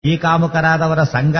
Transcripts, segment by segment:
ಸ್ತ್ರೀ ಕಾಮುಕರಾದವರ ಸಂಘ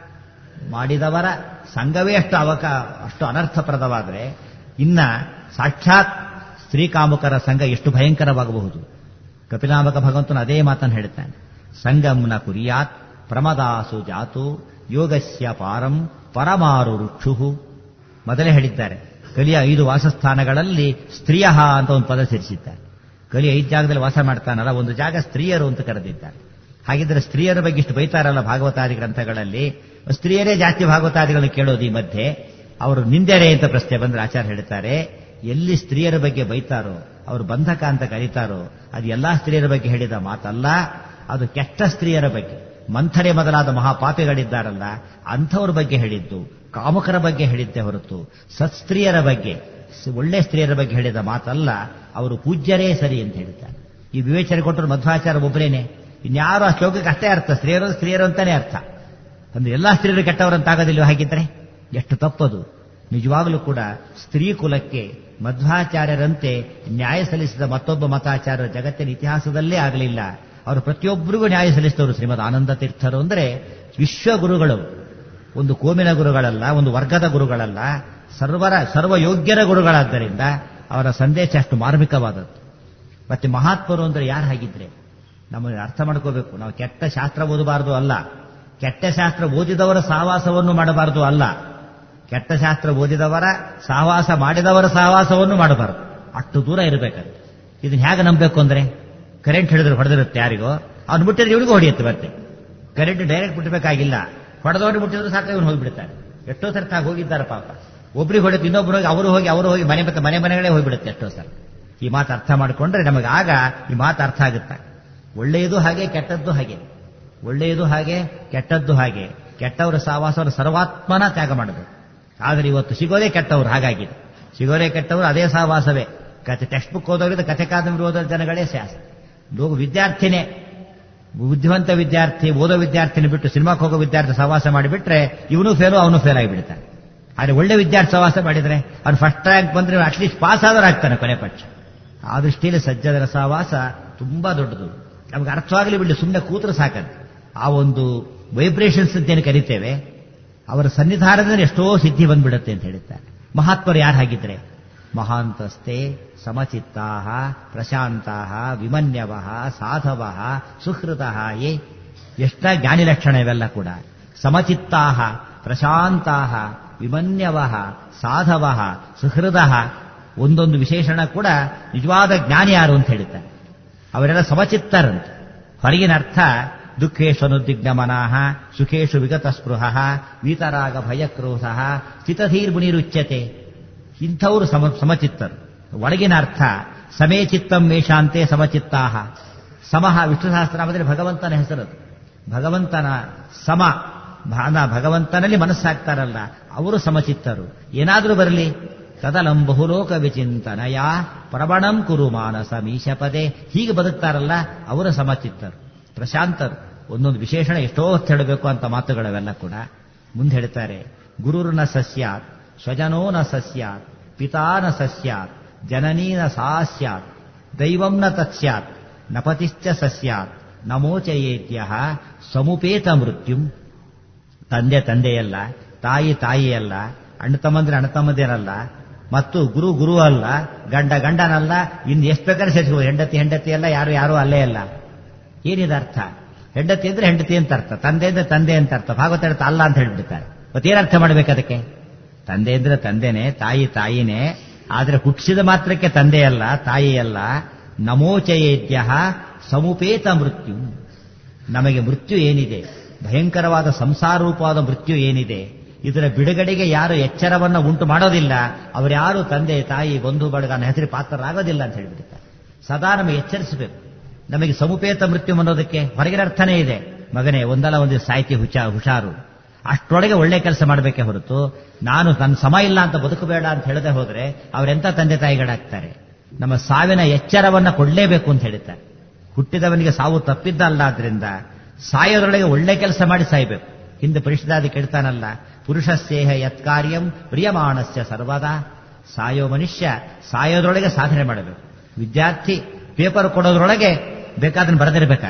ಮಾಡಿದವರ ಸಂಘವೇ ಅಷ್ಟು ಅವಕ ಅಷ್ಟು ಅನರ್ಥಪ್ರದವಾದರೆ ಇನ್ನ ಸಾಕ್ಷಾತ್ ಸ್ತ್ರೀ ಕಾಮುಕರ ಸಂಘ ಎಷ್ಟು ಭಯಂಕರವಾಗಬಹುದು ಕಪಿಲಾಮಕ ಭಗವಂತನು ಅದೇ ಮಾತನ್ನು ಹೇಳುತ್ತಾನೆ ಸಂಗಂನ ಕುರಿಯಾತ್ ಪ್ರಮದಾಸು ಜಾತು ಯೋಗಸ್ಯ ಪಾರಂ ಪರಮಾರು ರುಕ್ಷು ಮೊದಲೇ ಹೇಳಿದ್ದಾರೆ ಕಲಿಯ ಐದು ವಾಸಸ್ಥಾನಗಳಲ್ಲಿ ಸ್ತ್ರೀಯ ಅಂತ ಒಂದು ಪದ ಸೇರಿಸಿದ್ದಾರೆ ಕಲಿ ಐದು ಜಾಗದಲ್ಲಿ ವಾಸ ಮಾಡ್ತಾನಲ್ಲ ಒಂದು ಜಾಗ ಸ್ತ್ರೀಯರು ಅಂತ ಕರೆದಿದ್ದಾರೆ ಹಾಗಿದ್ರೆ ಸ್ತ್ರೀಯರ ಬಗ್ಗೆ ಇಷ್ಟು ಬೈತಾರಲ್ಲ ಭಾಗವತಾದಿ ಗ್ರಂಥಗಳಲ್ಲಿ ಸ್ತ್ರೀಯರೇ ಜಾಸ್ತಿ ಭಾಗವತಾದಿಗಳನ್ನು ಕೇಳೋದು ಈ ಮಧ್ಯೆ ಅವರು ನಿಂದೆರೆ ಅಂತ ಪ್ರಶ್ನೆ ಬಂದ್ರೆ ಆಚಾರ್ಯ ಹೇಳ್ತಾರೆ ಎಲ್ಲಿ ಸ್ತ್ರೀಯರ ಬಗ್ಗೆ ಬೈತಾರೋ ಅವರು ಬಂಧಕ ಅಂತ ಕರೀತಾರೋ ಅದು ಎಲ್ಲಾ ಸ್ತ್ರೀಯರ ಬಗ್ಗೆ ಹೇಳಿದ ಮಾತಲ್ಲ ಅದು ಕೆಟ್ಟ ಸ್ತ್ರೀಯರ ಬಗ್ಗೆ ಮಂಥರೆ ಮೊದಲಾದ ಮಹಾಪಾಪಿಗಳಿದ್ದಾರಲ್ಲ ಅಂಥವ್ರ ಬಗ್ಗೆ ಹೇಳಿದ್ದು ಕಾಮುಕರ ಬಗ್ಗೆ ಹೇಳಿದ್ದೆ ಹೊರತು ಸತ್ಸ್ತ್ರೀಯರ ಬಗ್ಗೆ ಒಳ್ಳೆ ಸ್ತ್ರೀಯರ ಬಗ್ಗೆ ಹೇಳಿದ ಮಾತಲ್ಲ ಅವರು ಪೂಜ್ಯರೇ ಸರಿ ಅಂತ ಹೇಳ್ತಾರೆ ಈ ವಿವೇಚನೆ ಕೊಟ್ಟರು ಮಧ್ವಾಚಾರ ಒಬ್ಬರೇನೆ ಇನ್ಯಾರು ಆ ಶ್ಲೋಕಕ್ಕೆ ಅಷ್ಟೇ ಅರ್ಥ ಸ್ತ್ರೀಯರು ಸ್ತ್ರೀಯರು ಅಂತಾನೆ ಅರ್ಥ ಅಂದ್ರೆ ಎಲ್ಲಾ ಸ್ತ್ರೀಯರು ಕೆಟ್ಟವರಂತಾಗೋದಿಲ್ಲ ಹಾಗಿದ್ರೆ ಎಷ್ಟು ತಪ್ಪದು ನಿಜವಾಗಲೂ ಕೂಡ ಸ್ತ್ರೀ ಕುಲಕ್ಕೆ ಮಧ್ವಾಚಾರ್ಯರಂತೆ ನ್ಯಾಯ ಸಲ್ಲಿಸಿದ ಮತ್ತೊಬ್ಬ ಮತಾಚಾರ್ಯರ ಜಗತ್ತಿನ ಇತಿಹಾಸದಲ್ಲೇ ಆಗಲಿಲ್ಲ ಅವರು ಪ್ರತಿಯೊಬ್ಬರಿಗೂ ನ್ಯಾಯ ಸಲ್ಲಿಸಿದವರು ಶ್ರೀಮದ್ ಆನಂದ ತೀರ್ಥರು ಅಂದರೆ ವಿಶ್ವ ಗುರುಗಳು ಒಂದು ಕೋಮಿನ ಗುರುಗಳಲ್ಲ ಒಂದು ವರ್ಗದ ಗುರುಗಳಲ್ಲ ಸರ್ವರ ಸರ್ವಯೋಗ್ಯರ ಗುರುಗಳಾದ್ದರಿಂದ ಅವರ ಸಂದೇಶ ಅಷ್ಟು ಮಾರ್ಮಿಕವಾದದ್ದು ಮತ್ತೆ ಮಹಾತ್ಮರು ಅಂದ್ರೆ ಯಾರು ಹಾಗಿದ್ರೆ ನಮಗೆ ಅರ್ಥ ಮಾಡ್ಕೋಬೇಕು ನಾವು ಕೆಟ್ಟ ಶಾಸ್ತ್ರ ಓದಬಾರದು ಅಲ್ಲ ಕೆಟ್ಟ ಶಾಸ್ತ್ರ ಓದಿದವರ ಸಹವಾಸವನ್ನು ಮಾಡಬಾರದು ಅಲ್ಲ ಕೆಟ್ಟ ಶಾಸ್ತ್ರ ಓದಿದವರ ಸಹವಾಸ ಮಾಡಿದವರ ಸಹವಾಸವನ್ನು ಮಾಡಬಾರದು ಅಷ್ಟು ದೂರ ಇರಬೇಕಂತೆ ಇದನ್ನ ಹೇಗೆ ನಂಬಬೇಕು ಅಂದ್ರೆ ಕರೆಂಟ್ ಹಿಡಿದ್ರೆ ಹೊಡೆದಿರುತ್ತೆ ಯಾರಿಗೋ ಅವ್ನು ಮುಟ್ಟಿದ್ರೆ ಇವನಿಗೂ ಹೊಡೆಯುತ್ತೆ ಮತ್ತೆ ಕರೆಂಟ್ ಡೈರೆಕ್ಟ್ ಮುಟ್ಟಬೇಕಾಗಿಲ್ಲ ಹೊಡೆದವ್ರು ಮುಟ್ಟಿದ್ರು ಸಾಕು ಇವನು ಹೋಗಿಬಿಡ್ತಾರೆ ಎಷ್ಟೋ ಸರ್ತ ಹೋಗಿದ್ದಾರೆ ಪಾಪ ಒಬ್ರಿಗೆ ಹೊಡೆದು ಇನ್ನೊಬ್ರು ಹೋಗಿ ಅವರು ಹೋಗಿ ಅವರು ಹೋಗಿ ಮನೆ ಮತ್ತೆ ಮನೆ ಮನೆಗಳೇ ಹೋಗಿಬಿಡುತ್ತೆ ಎಷ್ಟೋ ಸಲ ಈ ಮಾತು ಅರ್ಥ ಮಾಡಿಕೊಂಡ್ರೆ ನಮಗೆ ಆಗ ಈ ಮಾತು ಅರ್ಥ ಆಗುತ್ತೆ ಒಳ್ಳೆಯದು ಹಾಗೆ ಕೆಟ್ಟದ್ದು ಹಾಗೆ ಒಳ್ಳೆಯದು ಹಾಗೆ ಕೆಟ್ಟದ್ದು ಹಾಗೆ ಕೆಟ್ಟವರ ಸಹವಾಸವನ್ನು ಸರ್ವಾತ್ಮನ ತ್ಯಾಗ ಮಾಡಬೇಕು ಆದರೆ ಇವತ್ತು ಸಿಗೋದೇ ಕೆಟ್ಟವರು ಹಾಗಾಗಿದೆ ಸಿಗೋದೇ ಕೆಟ್ಟವರು ಅದೇ ಸಹವಾಸವೇ ಕತೆ ಟೆಕ್ಸ್ಟ್ ಬುಕ್ ಓದೋದ್ರಿಂದ ಕಥೆ ಕಾದಂಬರಿ ಓದೋ ಜನಗಳೇ ಶಾಸ್ತ್ರ ಲೋಕ ವಿದ್ಯಾರ್ಥಿನೇ ಬುದ್ಧಿವಂತ ವಿದ್ಯಾರ್ಥಿ ಓದೋ ವಿದ್ಯಾರ್ಥಿನ ಬಿಟ್ಟು ಸಿನಿಮಾಕ್ಕೆ ಹೋಗೋ ವಿದ್ಯಾರ್ಥಿ ಸಹವಾಸ ಮಾಡಿಬಿಟ್ರೆ ಇವನು ಫೇಲು ಅವನು ಫೇಲ್ ಆಗಿಬಿಡ್ತಾನೆ ಆದರೆ ಒಳ್ಳೆ ವಿದ್ಯಾರ್ಥಿ ಸಹವಾಸ ಮಾಡಿದ್ರೆ ಅವ್ನು ಫಸ್ಟ್ ರ್ಯಾಂಕ್ ಬಂದ್ರೆ ಅಟ್ಲೀಸ್ಟ್ ಪಾಸ್ ಆದರೂ ಆಗ್ತಾನೆ ಕೊನೆ ಪಕ್ಷ ಆ ದೃಷ್ಟಿಯಲ್ಲಿ ಸಜ್ಜದರ ಸಹವಾಸ ತುಂಬಾ ದೊಡ್ಡದು ನಮ್ಗೆ ಅರ್ಥವಾಗಲಿ ಬಿಡಲಿ ಸುಮ್ಮನೆ ಕೂತ್ರೆ ಸಾಕಂತೆ ಆ ಒಂದು ವೈಬ್ರೇಷನ್ಸ್ ಅಂತೇನು ಕರಿತೇವೆ ಅವರ ಸನ್ನಿಧಾನದಲ್ಲಿ ಎಷ್ಟೋ ಸಿದ್ಧಿ ಬಂದ್ಬಿಡುತ್ತೆ ಅಂತ ಹೇಳುತ್ತಾರೆ ಮಹಾತ್ಮರು ಯಾರು ಹಾಗಿದ್ರೆ ಮಹಾಂತಸ್ತೆ ಸಮಚಿತ್ತಾ ಪ್ರಶಾಂತಾ ವಿಮನ್ಯವ ಸಾಧವ ಸುಹೃತ ಏ ಎಷ್ಟ ಜ್ಞಾನಿ ಲಕ್ಷಣ ಇವೆಲ್ಲ ಕೂಡ ಸಮಚಿತ್ತಾ ಪ್ರಶಾಂತಾ ವಿಮನ್ಯವ ಸಾಧವ ಸುಹೃದ ಒಂದೊಂದು ವಿಶೇಷಣ ಕೂಡ ನಿಜವಾದ ಜ್ಞಾನಿ ಯಾರು ಅಂತ ಹೇಳ್ತಾರೆ ಅವರೆಲ್ಲ ಸಮಚಿತ್ತರಂತೆ ಹೊರಗಿನ ಅರ್ಥ ದುಃಖೇಶು ಅನುದ್ವಿಗ್ನ ಮನಾಹ ಸುಖೇಶು ವಿಗತ ಸ್ಪೃಹ ವೀತರಾಗ ಭಯಕ್ರೋಧ ಸ್ಥಿತಧೀರ್ಮುನಿರುಚ್ಯತೆ ಇಂಥವರು ಸಮ ಸಮಚಿತ್ತರು ಒಳಗಿನ ಅರ್ಥ ಸಮೇ ಚಿತ್ತಂ ಮೇಷಾಂತೆ ಸಮಚಿತ್ತಾಹ ಸಮಃ ವಿಷ್ಣು ಸಹಸ್ರನಾಮದಲ್ಲಿ ಭಗವಂತನ ಹೆಸರದು ಭಗವಂತನ ಸಮ ಭಾನ ಭಗವಂತನಲ್ಲಿ ಮನಸ್ಸಾಗ್ತಾರಲ್ಲ ಅವರು ಸಮಚಿತ್ತರು ಏನಾದರೂ ಬರಲಿ ತದಲಂ ಬಹುಲೋಕ ವಿಚಿಂತನಯ ಪ್ರಬಣಂ ಕುರು ಮಾನಸ ಮೀಶಪದೆ ಹೀಗೆ ಬದುಕ್ತಾರಲ್ಲ ಅವರ ಸಮಚಿತ್ತರು ಪ್ರಶಾಂತರು ಒಂದೊಂದು ವಿಶೇಷಣ ಎಷ್ಟೋ ಹೊತ್ತು ಹೇಳಬೇಕು ಅಂತ ಮಾತುಗಳವೆಲ್ಲ ಕೂಡ ಮುಂದೆ ಹೇಳ್ತಾರೆ ಗುರುರ್ನ ಸಸ್ಯಾತ್ ಸ್ವಜನೋ ನ ಸಸ್ಯಾತ್ ಪಿತಾ ನ ಸಸ್ಯಾತ್ ಜನನೀ ನ ಸಾಸ್ಯಾತ್ ದೈವಂ ನ ತತ್ಸ್ಯಾತ್ ನಪತಿಶ್ಚ ಸಸ್ಯಾತ್ ನಮೋಚಯೇತ್ಯ ಸಮುಪೇತ ಮೃತ್ಯುಂ ತಂದೆ ತಂದೆಯಲ್ಲ ತಾಯಿ ತಾಯಿಯಲ್ಲ ಅಣ್ಣ ತಮ್ಮಂದ್ರೆ ಅಣ್ಣ ತಮ್ಮಂದಿರಲ್ಲ ಮತ್ತು ಗುರು ಗುರು ಅಲ್ಲ ಗಂಡ ಗಂಡನಲ್ಲ ಇನ್ನು ಎಷ್ಟು ಬೇಕಾದ್ರೆ ಸೇರಿಸ್ಬೋದು ಹೆಂಡತಿ ಹೆಂಡತಿ ಅಲ್ಲ ಯಾರು ಯಾರು ಅಲ್ಲೇ ಅಲ್ಲ ಏನಿದೆ ಅರ್ಥ ಹೆಂಡತಿ ಅಂದ್ರೆ ಹೆಂಡತಿ ಅಂತ ಅರ್ಥ ತಂದೆ ಅಂದ್ರೆ ತಂದೆ ಅಂತ ಅರ್ಥ ಭಾಗವತ ಅರ್ಥ ಅಲ್ಲ ಅಂತ ಹೇಳ್ಬಿಡ್ತಾರೆ ಮತ್ತೇನು ಅರ್ಥ ಮಾಡ್ಬೇಕು ಅದಕ್ಕೆ ತಂದೆ ಅಂದ್ರೆ ತಂದೆನೇ ತಾಯಿ ತಾಯಿನೇ ಆದ್ರೆ ಹುಟ್ಟಿಸಿದ ಮಾತ್ರಕ್ಕೆ ತಂದೆಯಲ್ಲ ತಾಯಿಯಲ್ಲ ನಮೋಚಯೇದ್ಯ ಸಮುಪೇತ ಮೃತ್ಯು ನಮಗೆ ಮೃತ್ಯು ಏನಿದೆ ಭಯಂಕರವಾದ ಸಂಸಾರೂಪವಾದ ಮೃತ್ಯು ಏನಿದೆ ಇದರ ಬಿಡುಗಡೆಗೆ ಯಾರು ಎಚ್ಚರವನ್ನ ಉಂಟು ಮಾಡೋದಿಲ್ಲ ಅವರ್ಯಾರು ತಂದೆ ತಾಯಿ ಬಂಧು ಬಳಗನ ಹೆಸರಿ ಪಾತ್ರರಾಗೋದಿಲ್ಲ ಅಂತ ಹೇಳ್ಬಿಡ್ತಾರೆ ಸದಾ ನಮಗೆ ಎಚ್ಚರಿಸಬೇಕು ನಮಗೆ ಸಮುಪೇತ ಮೃತ್ಯು ಅನ್ನೋದಕ್ಕೆ ಹೊರಗಿನ ಅರ್ಥನೇ ಇದೆ ಮಗನೇ ಒಂದಲ್ಲ ಒಂದು ಸಾಹಿತ್ಯ ಹುಷಾ ಹುಷಾರು ಅಷ್ಟರೊಳಗೆ ಒಳ್ಳೆ ಕೆಲಸ ಮಾಡಬೇಕೇ ಹೊರತು ನಾನು ನನ್ನ ಸಮ ಇಲ್ಲ ಅಂತ ಬದುಕಬೇಡ ಅಂತ ಹೇಳದೆ ಹೋದ್ರೆ ಅವರೆಂತ ತಂದೆ ತಾಯಿಗಳಾಗ್ತಾರೆ ನಮ್ಮ ಸಾವಿನ ಎಚ್ಚರವನ್ನ ಕೊಡಲೇಬೇಕು ಅಂತ ಹೇಳ್ತಾರೆ ಹುಟ್ಟಿದವನಿಗೆ ಸಾವು ತಪ್ಪಿದ್ದಲ್ಲ ಆದ್ರಿಂದ ಸಾಯೋದ್ರೊಳಗೆ ಒಳ್ಳೆ ಕೆಲಸ ಮಾಡಿ ಸಾಯ್ಬೇಕು ಹಿಂದೆ ಪರಿಶುದ್ಧಾದಿ ಕೇಳ್ತಾನಲ್ಲ ಪುರುಷ ಸ್ನೇಹ ಯತ್ಕಾರ್ಯಂ ಪ್ರಿಯಮಾಣಸ್ಯ ಸರ್ವದಾ ಸಾಯೋ ಮನುಷ್ಯ ಸಾಯೋದ್ರೊಳಗೆ ಸಾಧನೆ ಮಾಡಬೇಕು ವಿದ್ಯಾರ್ಥಿ ಪೇಪರ್ ಕೊಡೋದ್ರೊಳಗೆ ಬೇಕಾದನ್ನು ಬರೆದಿರಬೇಕಾಗ